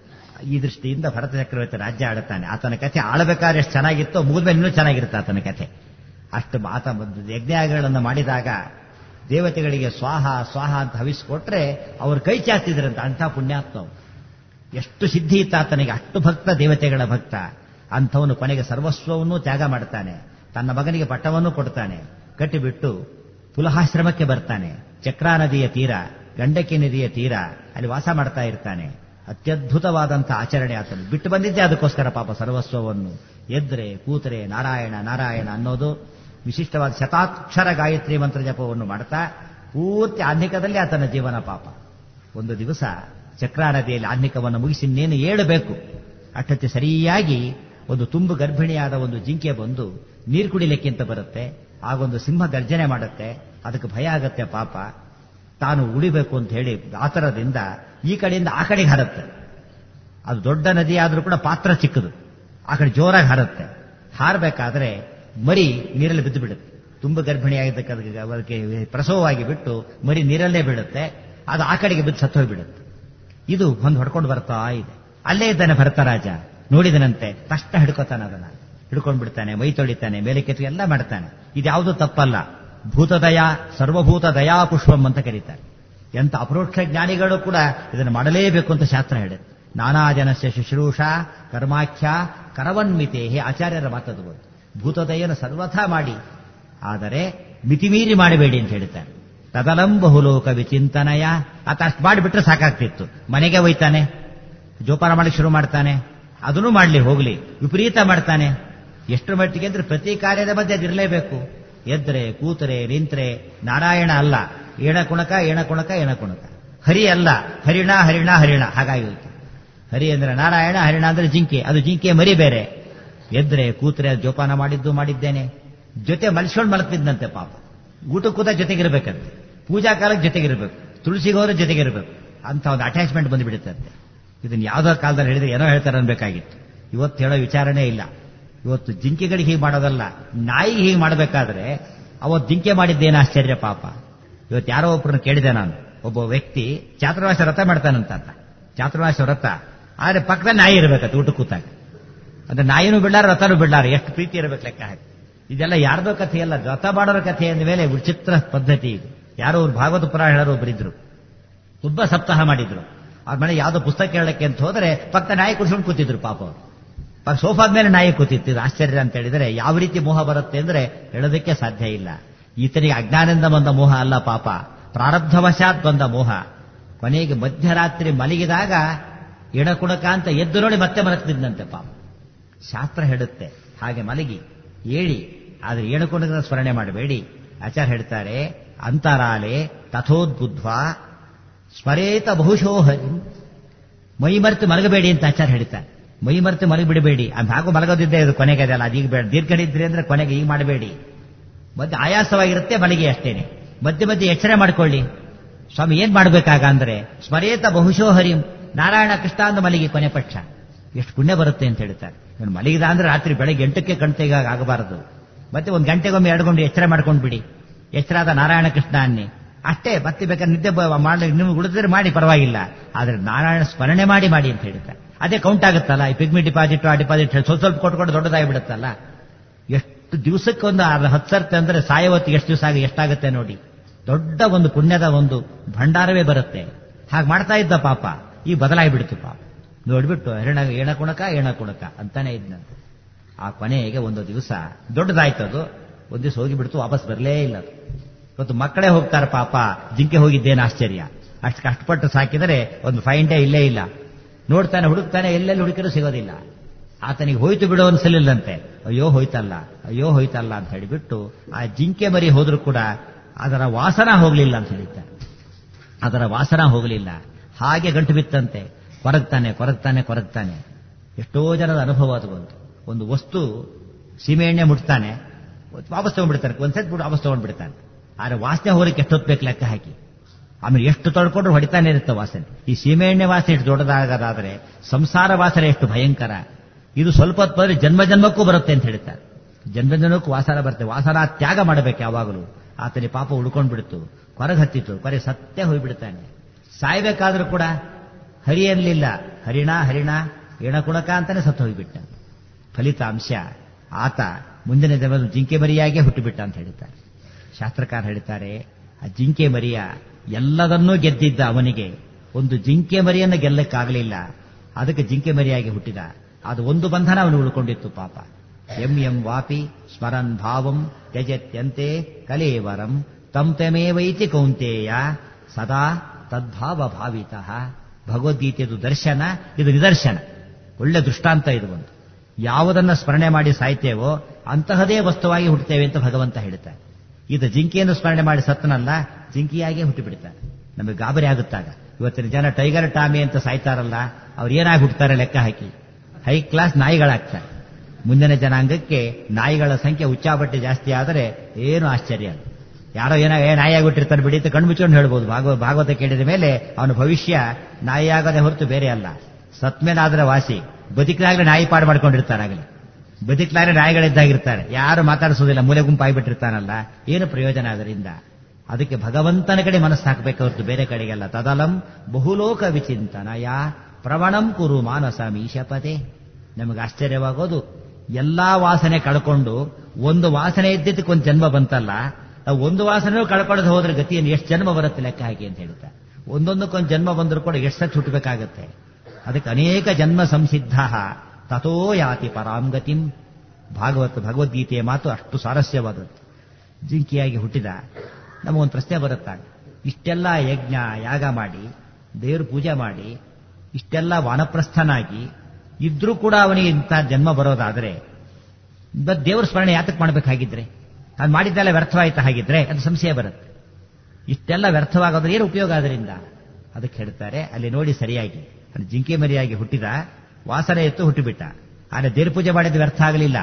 ಈ ದೃಷ್ಟಿಯಿಂದ ಭರತ ಚಕ್ರವರ್ತಿ ರಾಜ್ಯ ಆಡುತ್ತಾನೆ ಆತನ ಕಥೆ ಆಳಬೇಕಾದ್ರೆ ಎಷ್ಟು ಚೆನ್ನಾಗಿತ್ತೋ ಮುಗಿದ್ಮೇಲೆ ಇನ್ನೂ ಚೆನ್ನಾಗಿರುತ್ತೆ ಆತನ ಕಥೆ ಅಷ್ಟು ಆತ ಯಜ್ಞಗಳನ್ನು ಮಾಡಿದಾಗ ದೇವತೆಗಳಿಗೆ ಸ್ವಾಹ ಸ್ವಾಹ ಅಂತ ಹವಿಸ್ಕೊಟ್ರೆ ಅವ್ರು ಕೈ ಚಾಚ್ತಿದ್ರಂತ ಅಂಥ ಪುಣ್ಯಾತ್ಮ ಎಷ್ಟು ಸಿದ್ಧಿ ಇತ್ತ ಆತನಿಗೆ ಅಷ್ಟು ಭಕ್ತ ದೇವತೆಗಳ ಭಕ್ತ ಅಂಥವನು ಕೊನೆಗೆ ಸರ್ವಸ್ವವನ್ನು ತ್ಯಾಗ ಮಾಡ್ತಾನೆ ತನ್ನ ಮಗನಿಗೆ ಪಟ್ಟವನ್ನು ಕೊಡ್ತಾನೆ ಕಟ್ಟಿಬಿಟ್ಟು ಪುಲಹಾಶ್ರಮಕ್ಕೆ ಬರ್ತಾನೆ ಚಕ್ರಾ ನದಿಯ ತೀರ ಗಂಡಕಿ ನದಿಯ ತೀರ ಅಲ್ಲಿ ವಾಸ ಮಾಡ್ತಾ ಇರ್ತಾನೆ ಅತ್ಯದ್ಭುತವಾದಂಥ ಆಚರಣೆ ಆತನು ಬಿಟ್ಟು ಬಂದಿದ್ದೆ ಅದಕ್ಕೋಸ್ಕರ ಪಾಪ ಸರ್ವಸ್ವವನ್ನು ಎದ್ರೆ ಕೂತರೆ ನಾರಾಯಣ ನಾರಾಯಣ ಅನ್ನೋದು ವಿಶಿಷ್ಟವಾದ ಶತಾಕ್ಷರ ಗಾಯತ್ರಿ ಮಂತ್ರ ಜಪವನ್ನು ಮಾಡ್ತಾ ಪೂರ್ತಿ ಆನ್ನಿಕದಲ್ಲಿ ಆತನ ಜೀವನ ಪಾಪ ಒಂದು ದಿವಸ ಚಕ್ರಾ ನದಿಯಲ್ಲಿ ಆನ್ನಿಕವನ್ನು ಮುಗಿಸಿ ಇನ್ನೇನು ಏಳಬೇಕು ಅಷ್ಟೊತ್ತಿ ಸರಿಯಾಗಿ ಒಂದು ತುಂಬು ಗರ್ಭಿಣಿಯಾದ ಒಂದು ಜಿಂಕೆ ಬಂದು ನೀರು ಕುಡಿಲಿಕ್ಕಿಂತ ಬರುತ್ತೆ ಆಗೊಂದು ಸಿಂಹ ಗರ್ಜನೆ ಮಾಡುತ್ತೆ ಅದಕ್ಕೆ ಭಯ ಆಗತ್ತೆ ಪಾಪ ತಾನು ಉಳಿಬೇಕು ಅಂತ ಹೇಳಿ ಆತರದಿಂದ ಈ ಕಡೆಯಿಂದ ಆ ಕಡೆಗೆ ಹರತ್ತೆ ಅದು ದೊಡ್ಡ ನದಿ ಆದರೂ ಕೂಡ ಪಾತ್ರ ಚಿಕ್ಕದು ಆ ಕಡೆ ಜೋರಾಗಿ ಹರತ್ತೆ ಹಾರಬೇಕಾದ್ರೆ ಮರಿ ನೀರಲ್ಲಿ ಬಿದ್ದು ಬಿಡುತ್ತೆ ತುಂಬ ಗರ್ಭಿಣಿಯಾಗಿದ್ದಕ್ಕೆ ಅದಕ್ಕೆ ಅದಕ್ಕೆ ಪ್ರಸವವಾಗಿ ಬಿಟ್ಟು ಮರಿ ನೀರಲ್ಲೇ ಬೀಳುತ್ತೆ ಅದು ಆ ಕಡೆಗೆ ಬಿದ್ದು ಸತ್ತೋಗ್ಬಿಡುತ್ತೆ ಇದು ಒಂದು ಹೊಡ್ಕೊಂಡು ಬರ್ತಾ ಇದೆ ಅಲ್ಲೇ ಇದ್ದಾನೆ ಭರತರಾಜ ನೋಡಿದನಂತೆ ತಷ್ಟ ಹಿಡ್ಕೋತಾನೆ ಅದನ್ನ ಹಿಡ್ಕೊಂಡು ಬಿಡ್ತಾನೆ ಮೈ ತೊಳಿತಾನೆ ಮೇಲೆ ಕೆತ್ತು ಎಲ್ಲ ಮಾಡ್ತಾನೆ ಇದ್ಯಾವುದು ತಪ್ಪಲ್ಲ ಭೂತದಯ ಸರ್ವಭೂತ ದಯಾ ಪುಷ್ಪಂ ಅಂತ ಕರೀತಾರೆ ಎಂತ ಅಪರೋಕ್ಷ ಜ್ಞಾನಿಗಳು ಕೂಡ ಇದನ್ನು ಮಾಡಲೇಬೇಕು ಅಂತ ಶಾಸ್ತ್ರ ಹೇಳುತ್ತೆ ನಾನಾ ಜನಸ್ಯ ಶುಶ್ರೂಷ ಕರ್ಮಾಖ್ಯ ಕರವನ್ಮಿತೆ ಹೇ ಆಚಾರ್ಯರ ಮಾತದು ಬಂತು ಭೂತದಯನ ಸರ್ವಥಾ ಮಾಡಿ ಆದರೆ ಮಿತಿಮೀರಿ ಮಾಡಬೇಡಿ ಅಂತ ಹೇಳ್ತಾರೆ ತದಲಂ ಬಹುಲೋಕ ವಿಚಿಂತನಯ ಆತ ಅಷ್ಟು ಮಾಡಿಬಿಟ್ರೆ ಸಾಕಾಗ್ತಿತ್ತು ಮನೆಗೆ ಒಯ್ತಾನೆ ಜೋಪಾನ ಮಾಡಿ ಶುರು ಮಾಡ್ತಾನೆ ಅದನ್ನು ಮಾಡಲಿ ಹೋಗ್ಲಿ ವಿಪರೀತ ಮಾಡ್ತಾನೆ ಎಷ್ಟು ಮಟ್ಟಿಗೆ ಅಂದ್ರೆ ಪ್ರತಿ ಕಾರ್ಯದ ಮಧ್ಯೆ ಅದಿರಲೇಬೇಕು ಎದ್ರೆ ಕೂತರೆ ನಿಂತ್ರೆ ನಾರಾಯಣ ಅಲ್ಲ ಏಣ ಕುಣಕ ಏಣ ಕುಣಕ ಏಣ ಕುಣಕ ಹರಿ ಅಲ್ಲ ಹರಿಣ ಹರಿಣ ಹರಿಣ ಹಾಗಾಗಿ ಹೋಯ್ತು ಹರಿ ಅಂದ್ರೆ ನಾರಾಯಣ ಹರಿಣ ಅಂದ್ರೆ ಜಿಂಕೆ ಅದು ಜಿಂಕೆ ಮರಿ ಬೇರೆ ಎದ್ರೆ ಕೂತ್ರೆ ಜೋಪಾನ ಮಾಡಿದ್ದು ಮಾಡಿದ್ದೇನೆ ಜೊತೆ ಮಲ್ಸ್ಕೊಂಡು ಮಲಗ್ತಿದ್ದಂತೆ ಪಾಪ ಊಟ ಕೂತ ಜೊತೆಗಿರ್ಬೇಕಂತೆ ಪೂಜಾ ಕಾಲಕ್ಕೆ ಜೊತೆಗಿರ್ಬೇಕು ತುಳಸಿಗೆ ಹೋದ್ರೆ ಜೊತೆಗಿರ್ಬೇಕು ಅಂತ ಒಂದು ಅಟ್ಯಾಚ್ಮೆಂಟ್ ಬಂದ್ಬಿಡುತ್ತಂತೆ ಇದನ್ನ ಯಾವ್ದೋ ಕಾಲದಲ್ಲಿ ಹೇಳಿದ್ರೆ ಏನೋ ಹೇಳ್ತಾರೆ ಅನ್ಬೇಕಾಗಿತ್ತು ಇವತ್ತು ಹೇಳೋ ವಿಚಾರಣೆ ಇಲ್ಲ ಇವತ್ತು ಜಿಂಕೆಗಳಿಗೆ ಹೀಗೆ ಮಾಡೋದಲ್ಲ ನಾಯಿಗೆ ಹೀಗೆ ಮಾಡಬೇಕಾದ್ರೆ ಅವತ್ತು ಜಿಂಕೆ ಮಾಡಿದ್ದೇನು ಆಶ್ಚರ್ಯ ಪಾಪ ಇವತ್ತು ಯಾರೋ ಒಬ್ಬರನ್ನ ಕೇಳಿದೆ ನಾನು ಒಬ್ಬ ವ್ಯಕ್ತಿ ಚಾತುರ್ಮಾಸ ವ್ರತ ಮಾಡ್ತಾನಂತ ಚಾತುರ್ಮಾಸ ವ್ರತ ಆದ್ರೆ ಪಕ್ಕದಲ್ಲಿ ನಾಯಿ ಇರ್ಬೇಕಂತ ಊಟ ಕೂತಾಗ ಅಂದ್ರೆ ನಾಯಿನೂ ಬಿಡ್ಲಾರ ವ್ರತನೂ ಬಿಡ್ಲಾರ ಎಷ್ಟು ಪ್ರೀತಿ ಇರಬೇಕು ಲೆಕ್ಕ ಹಾಕಿ ಇದೆಲ್ಲ ಯಾರ್ದೋ ಕಥೆ ಅಲ್ಲ ವ್ರತ ಮಾಡೋರ ಕಥೆ ಅಂದ ಮೇಲೆ ವಿಚಿತ್ರ ಪದ್ಧತಿ ಇದು ಯಾರೋ ಅವ್ರು ಭಾಗವತ ಪುರಾಣ ಹೇಳೋರು ಒಬ್ಬರಿದ್ರು ತುಂಬಾ ಸಪ್ತಾಹ ಮಾಡಿದ್ರು ಅವ್ರ ಮನೆ ಯಾವ್ದೋ ಪುಸ್ತಕ ಹೇಳಕ್ಕೆ ಅಂತ ಹೋದ್ರೆ ಪಕ್ಕ ನಾಯಿ ಕುಡ್ಸ್ಕೊಂಡು ಕೂತಿದ್ರು ಪಾಪ ಅವರು ಪಕ್ಕ ಸೋಫಾದ ಮೇಲೆ ನಾಯಿ ಕೂತಿತ್ತು ಇದು ಆಶ್ಚರ್ಯ ಅಂತ ಹೇಳಿದ್ರೆ ಯಾವ ರೀತಿ ಮೋಹ ಬರುತ್ತೆ ಅಂದ್ರೆ ಹೇಳೋದಕ್ಕೆ ಸಾಧ್ಯ ಇಲ್ಲ ಈತನಿಗೆ ಅಜ್ಞಾನದಿಂದ ಬಂದ ಮೋಹ ಅಲ್ಲ ಪಾಪ ಪ್ರಾರಬ್ಧವಶಾತ್ ಬಂದ ಮೋಹ ಕೊನೆಗೆ ಮಧ್ಯರಾತ್ರಿ ಮಲಗಿದಾಗ ಎಡಕುಡಕ ಅಂತ ಎದ್ದು ನೋಡಿ ಮತ್ತೆ ಮಲಗ್ತಿದ್ದಂತೆ ಪಾಪ ಶಾಸ್ತ್ರ ಹೇಳುತ್ತೆ ಹಾಗೆ ಮಲಗಿ ಏಳಿ ಆದ್ರೆ ಏಣುಕೊಂಡ ಸ್ಮರಣೆ ಮಾಡಬೇಡಿ ಆಚಾರ ಹೇಳ್ತಾರೆ ಅಂತರಾಲೆ ತಥೋದ್ಬುದ್ಧ ಸ್ಮರೇತ ಬಹುಶೋ ಹರಿ ಮೈ ಮರೆತು ಮಲಗಬೇಡಿ ಅಂತ ಆಚಾರ ಹೇಳ್ತಾರೆ ಮೈ ಮರೆತು ಮಲಗಿಬಿಡಬೇಡಿ ಅಂತ ಹಾಗೂ ಮಲಗೋದಿದ್ದೇ ಇದು ಕೊನೆಗೆ ಅದಲ್ಲ ಅದೀಗ ಬೇಡ ದೀರ್ಘಡಿದ್ರಿ ಅಂದ್ರೆ ಕೊನೆಗೆ ಈಗ ಮಾಡಬೇಡಿ ಮತ್ತೆ ಆಯಾಸವಾಗಿರುತ್ತೆ ಮಲಗಿ ಅಷ್ಟೇನೆ ಮಧ್ಯೆ ಮಧ್ಯೆ ಎಚ್ಚರ ಮಾಡ್ಕೊಳ್ಳಿ ಸ್ವಾಮಿ ಏನ್ ಮಾಡ್ಬೇಕಾಗ ಅಂದ್ರೆ ಸ್ಮರೇತ ಬಹುಶೋ ಹರಿಂ ನಾರಾಯಣ ಕೃಷ್ಣ ಅಂದ ಮಲಗಿ ಕೊನೆ ಪಕ್ಷ ಎಷ್ಟು ಪುಣ್ಯ ಬರುತ್ತೆ ಅಂತ ಹೇಳ್ತಾರೆ ಇವನು ಮಲಗಿದ ಅಂದ್ರೆ ರಾತ್ರಿ ಬೆಳಗ್ಗೆ ಎಂಟಕ್ಕೆ ಕಣ್ತೆಗ ಆಗಬಾರದು ಮತ್ತೆ ಒಂದು ಗಂಟೆಗೊಮ್ಮೆ ಎರಡು ಗಂಟೆ ಎಚ್ಚರ ಮಾಡ್ಕೊಂಡು ಬಿಡಿ ಎಚ್ಚರಾದ ನಾರಾಯಣ ಕೃಷ್ಣ ಅನ್ನಿ ಅಷ್ಟೇ ಮತ್ತೆ ಬೇಕಾದ್ರೆ ನಿದ್ದೆ ಮಾಡಿ ನಿಮ್ಗೆ ಉಳಿದ್ರೆ ಮಾಡಿ ಪರವಾಗಿಲ್ಲ ಆದ್ರೆ ನಾರಾಯಣ ಸ್ಮರಣೆ ಮಾಡಿ ಮಾಡಿ ಅಂತ ಹೇಳ್ತಾರೆ ಅದೇ ಕೌಂಟ್ ಆಗುತ್ತಲ್ಲ ಈ ಪಿಗ್ಮಿ ಡಿಪಾಸಿಟ್ ಆ ಡಿಪಾಸಿಟ್ ಸ್ವಲ್ಪ ಸ್ವಲ್ಪ ಕೊಟ್ಕೊಂಡು ದೊಡ್ಡದಾಗಿ ಬಿಡುತ್ತಲ್ಲ ಎಷ್ಟು ದಿವಸಕ್ಕೆ ಒಂದು ಹತ್ತು ಸರ್ತಿ ಅಂದ್ರೆ ಸಾಯವತ್ತಿಗೆ ಎಷ್ಟು ದಿವಸ ಆಗಿ ಎಷ್ಟಾಗುತ್ತೆ ನೋಡಿ ದೊಡ್ಡ ಒಂದು ಪುಣ್ಯದ ಒಂದು ಭಂಡಾರವೇ ಬರುತ್ತೆ ಹಾಗೆ ಮಾಡ್ತಾ ಇದ್ದ ಪಾಪ ಈ ಬದಲಾಗಿ ಬಿಡ್ತು ಪಾಪ ನೋಡ್ಬಿಟ್ಟು ಹೆಣ ಎಣ ಕುಣಕ ಎಣ ಕುಣಕ ಅಂತಾನೆ ಇದ್ನಂತೆ ಆ ಕೊನೆಗೆ ಒಂದು ದಿವಸ ದೊಡ್ಡದಾಯ್ತು ಅದು ಒಂದು ದಿವಸ ಹೋಗಿಬಿಡ್ತು ವಾಪಸ್ ಬರಲೇ ಇಲ್ಲ ಅದು ಇವತ್ತು ಮಕ್ಕಳೇ ಹೋಗ್ತಾರೆ ಪಾಪ ಜಿಂಕೆ ಹೋಗಿದ್ದೇನು ಆಶ್ಚರ್ಯ ಅಷ್ಟು ಕಷ್ಟಪಟ್ಟು ಸಾಕಿದರೆ ಒಂದು ಫೈನ್ ಡೇ ಇಲ್ಲೇ ಇಲ್ಲ ನೋಡ್ತಾನೆ ಹುಡುಕ್ತಾನೆ ಎಲ್ಲೆಲ್ಲಿ ಹುಡುಕಿದ್ರು ಸಿಗೋದಿಲ್ಲ ಆತನಿಗೆ ಹೋಯ್ತು ಬಿಡೋ ಅನ್ಸಲಿಲ್ಲಂತೆ ಅಯ್ಯೋ ಹೋಯ್ತಲ್ಲ ಅಯ್ಯೋ ಹೋಯ್ತಲ್ಲ ಅಂತ ಹೇಳಿಬಿಟ್ಟು ಆ ಜಿಂಕೆ ಮರಿ ಹೋದ್ರೂ ಕೂಡ ಅದರ ವಾಸನ ಹೋಗಲಿಲ್ಲ ಅಂತ ಹೇಳಿದ್ದಾರೆ ಅದರ ವಾಸನ ಹೋಗಲಿಲ್ಲ ಹಾಗೆ ಗಂಟು ಬಿತ್ತಂತೆ ಕೊರಗ್ತಾನೆ ಕೊರಗ್ತಾನೆ ಕೊರಗ್ತಾನೆ ಎಷ್ಟೋ ಜನದ ಅನುಭವ ಅದು ಬಂತು ಒಂದು ವಸ್ತು ಸೀಮೆಎಣ್ಣೆ ಮುಟ್ತಾನೆ ವಾಪಸ್ ತಗೊಂಡ್ಬಿಡ್ತಾನೆ ಒಂದ್ಸತಿ ಬಿಟ್ಟು ವಾಪಸ್ ತಗೊಂಡ್ಬಿಡ್ತಾನೆ ಆದ್ರೆ ವಾಸನೆ ಹೋಗಲಿಕ್ಕೆ ಎಷ್ಟೊತ್ತು ಬೇಕು ಲೆಕ್ಕ ಹಾಕಿ ಆಮೇಲೆ ಎಷ್ಟು ತೊಳ್ಕೊಂಡ್ರು ಹೊಡಿತಾನೆ ಇರುತ್ತೆ ವಾಸನೆ ಈ ಸೀಮೆಎಣ್ಣೆ ವಾಸನೆ ಎಷ್ಟು ದೊಡ್ಡದಾಗದಾದ್ರೆ ಸಂಸಾರ ವಾಸನೆ ಎಷ್ಟು ಭಯಂಕರ ಇದು ಸ್ವಲ್ಪ ಹೊತ್ತು ಬಂದ್ರೆ ಜನ್ಮ ಜನ್ಮಕ್ಕೂ ಬರುತ್ತೆ ಅಂತ ಹೇಳ್ತಾರೆ ಜನ್ಮ ಜನ್ಮಕ್ಕೂ ವಾಸನ ಬರುತ್ತೆ ವಾಸನ ತ್ಯಾಗ ಮಾಡಬೇಕು ಯಾವಾಗಲೂ ಆತನಿ ಪಾಪ ಉಳ್ಕೊಂಡ್ ಬಿಡ್ತು ಕೊರಗ್ ಹತ್ತಿತ್ತು ಕೊರೆ ಸತ್ಯ ಹೋಗ್ಬಿಡ್ತಾನೆ ಸಾಯ್ಬೇಕಾದ್ರೂ ಕೂಡ ಹರಿ ಅನ್ಲಿಲ್ಲ ಹರಿಣ ಹರಿಣ ಎಣಕುಣಕ ಅಂತಾನೆ ಸತ್ತು ಹೋಗಿಬಿಟ್ಟ ಫಲಿತಾಂಶ ಆತ ಮುಂದಿನ ಜನ್ಮದಲ್ಲಿ ಜಿಂಕೆ ಮರಿಯಾಗೆ ಹುಟ್ಟುಬಿಟ್ಟ ಅಂತ ಹೇಳ್ತಾರೆ ಶಾಸ್ತ್ರಕಾರ ಹೇಳ್ತಾರೆ ಆ ಜಿಂಕೆ ಮರಿಯ ಎಲ್ಲದನ್ನೂ ಗೆದ್ದಿದ್ದ ಅವನಿಗೆ ಒಂದು ಜಿಂಕೆ ಮರಿಯನ್ನು ಗೆಲ್ಲಕ್ಕಾಗಲಿಲ್ಲ ಅದಕ್ಕೆ ಜಿಂಕೆ ಮರಿಯಾಗಿ ಹುಟ್ಟಿದ ಅದು ಒಂದು ಬಂಧನ ಅವನು ಉಳ್ಕೊಂಡಿತ್ತು ಪಾಪ ಎಂ ಎಂ ವಾಪಿ ಸ್ಮರನ್ ಭಾವಂ ತ್ಯಜತ್ಯಂತೆ ಕಲೇವರಂ ತಂ ತಮೇವೈತಿ ಕೌಂತೇಯ ಸದಾ ತದ್ಭಾವ ಭಾವಿತ ಭಗವದ್ಗೀತೆಯದು ದರ್ಶನ ಇದು ನಿದರ್ಶನ ಒಳ್ಳೆ ದೃಷ್ಟಾಂತ ಇದು ಒಂದು ಯಾವುದನ್ನ ಸ್ಮರಣೆ ಮಾಡಿ ಸಾಯ್ತೇವೋ ಅಂತಹದೇ ವಸ್ತುವಾಗಿ ಹುಟ್ಟುತ್ತೇವೆ ಅಂತ ಭಗವಂತ ಹೇಳ್ತಾರೆ ಇದು ಜಿಂಕೆಯನ್ನು ಸ್ಮರಣೆ ಮಾಡಿ ಸತ್ತನಲ್ಲ ಜಿಂಕಿಯಾಗೇ ಹುಟ್ಟಿಬಿಡ್ತಾರೆ ನಮಗೆ ಗಾಬರಿ ಆಗುತ್ತಾಗ ಇವತ್ತಿನ ಜನ ಟೈಗರ್ ಟಾಮಿ ಅಂತ ಸಾಯ್ತಾರಲ್ಲ ಅವ್ರು ಏನಾಗಿ ಹುಟ್ಟುತ್ತಾರೆ ಲೆಕ್ಕ ಹಾಕಿ ಹೈ ಕ್ಲಾಸ್ ನಾಯಿಗಳಾಗ್ತಾರೆ ಮುಂದಿನ ಜನಾಂಗಕ್ಕೆ ನಾಯಿಗಳ ಸಂಖ್ಯೆ ಉಚ್ಚಾಬಟ್ಟೆ ಜಾಸ್ತಿ ಆದರೆ ಏನು ಆಶ್ಚರ್ಯ ಯಾರೋ ಏನೋ ಏ ನಾಯಿಯಾಗ್ಬಿಟ್ಟಿರ್ತಾರೆ ಬಿಡಿ ಅಂತ ಕಣ್ಮುಚ್ಕೊಂಡು ಹೇಳ್ಬೋದು ಭಾಗವ ಭಾಗವತ ಕೇಳಿದ ಮೇಲೆ ಅವನ ಭವಿಷ್ಯ ನಾಯಿಯಾಗದೆ ಹೊರತು ಬೇರೆ ಅಲ್ಲ ಸತ್ಮೇಲಾದ್ರೆ ವಾಸಿ ಬದುಕಿನಾಗಲೇ ನಾಯಿ ಪಾಡು ಮಾಡ್ಕೊಂಡಿರ್ತಾರೆ ಆಗಲಿ ಬದುಕಲಾರೆ ನಾಯಿಗಳಿದ್ದಾಗಿರ್ತಾರೆ ಯಾರು ಮಾತಾಡಿಸೋದಿಲ್ಲ ಮೂಲೆ ಗುಂಪಾಗ್ಬಿಟ್ಟಿರ್ತಾನಲ್ಲ ಏನು ಪ್ರಯೋಜನ ಅದರಿಂದ ಅದಕ್ಕೆ ಭಗವಂತನ ಕಡೆ ಮನಸ್ಸು ಹಾಕಬೇಕು ಹೊರತು ಬೇರೆ ಕಡೆಗೆಲ್ಲ ತದಲಂ ಬಹುಲೋಕ ವಿಚಿಂತನಯ ಪ್ರವಣಂ ಕುರು ಮಾನಸ ಮೀಶಪತೆ ನಮಗೆ ಆಶ್ಚರ್ಯವಾಗೋದು ಎಲ್ಲಾ ವಾಸನೆ ಕಳ್ಕೊಂಡು ಒಂದು ವಾಸನೆ ಇದ್ದಿದ್ದಕ್ಕೆ ಒಂದು ಜನ್ಮ ಬಂತಲ್ಲ ಒಂದು ವಾಸನೆಯೂ ಕಳ್ಕೊಳ್ಳೋದು ಹೋದ್ರೆ ಗತಿಯನ್ನು ಎಷ್ಟು ಜನ್ಮ ಬರುತ್ತೆ ಲೆಕ್ಕ ಹಾಕಿ ಅಂತ ಹೇಳ್ತಾರೆ ಒಂದೊಂದಕ್ಕೊಂದು ಜನ್ಮ ಬಂದರೂ ಕೂಡ ಎಷ್ಟು ಸತ್ತು ಹುಟ್ಟಬೇಕಾಗತ್ತೆ ಅದಕ್ಕೆ ಅನೇಕ ಜನ್ಮ ಸಂಸಿದ್ಧ ತಥೋ ಯಾತಿ ಪರಾಂಗತಿಂ ಭಾಗವತ ಭಗವದ್ಗೀತೆಯ ಮಾತು ಅಷ್ಟು ಸ್ವಾರಸ್ಯವಾದದ್ದು ಜಿಂಕಿಯಾಗಿ ಹುಟ್ಟಿದ ನಮಗೊಂದು ಪ್ರಶ್ನೆ ಬರುತ್ತಾಗ ಇಷ್ಟೆಲ್ಲ ಯಜ್ಞ ಯಾಗ ಮಾಡಿ ದೇವ್ರ ಪೂಜೆ ಮಾಡಿ ಇಷ್ಟೆಲ್ಲ ವಾನಪ್ರಸ್ಥನಾಗಿ ಇದ್ರೂ ಕೂಡ ಅವನಿಗೆ ಇಂಥ ಜನ್ಮ ಬರೋದಾದ್ರೆ ದೇವ್ರ ಸ್ಮರಣೆ ಯಾತಕ್ಕೆ ಮಾಡಬೇಕಾಗಿದ್ರೆ ಅದು ಮಾಡಿದ್ದೆಲ್ಲ ವ್ಯರ್ಥವಾಯ್ತಾ ಹಾಗಿದ್ರೆ ಅದು ಸಂಶಯ ಬರುತ್ತೆ ಇಷ್ಟೆಲ್ಲ ವ್ಯರ್ಥವಾಗೋದ್ರೆ ಏನು ಉಪಯೋಗ ಅದರಿಂದ ಅದಕ್ಕೆ ಹೇಳ್ತಾರೆ ಅಲ್ಲಿ ನೋಡಿ ಸರಿಯಾಗಿ ಜಿಂಕೆ ಮರಿಯಾಗಿ ಹುಟ್ಟಿದ ವಾಸನೆ ಎತ್ತು ಹುಟ್ಟಿಬಿಟ್ಟ ಆದರೆ ದೇವ್ರ ಪೂಜೆ ಮಾಡಿದ್ದು ವ್ಯರ್ಥ ಆಗಲಿಲ್ಲ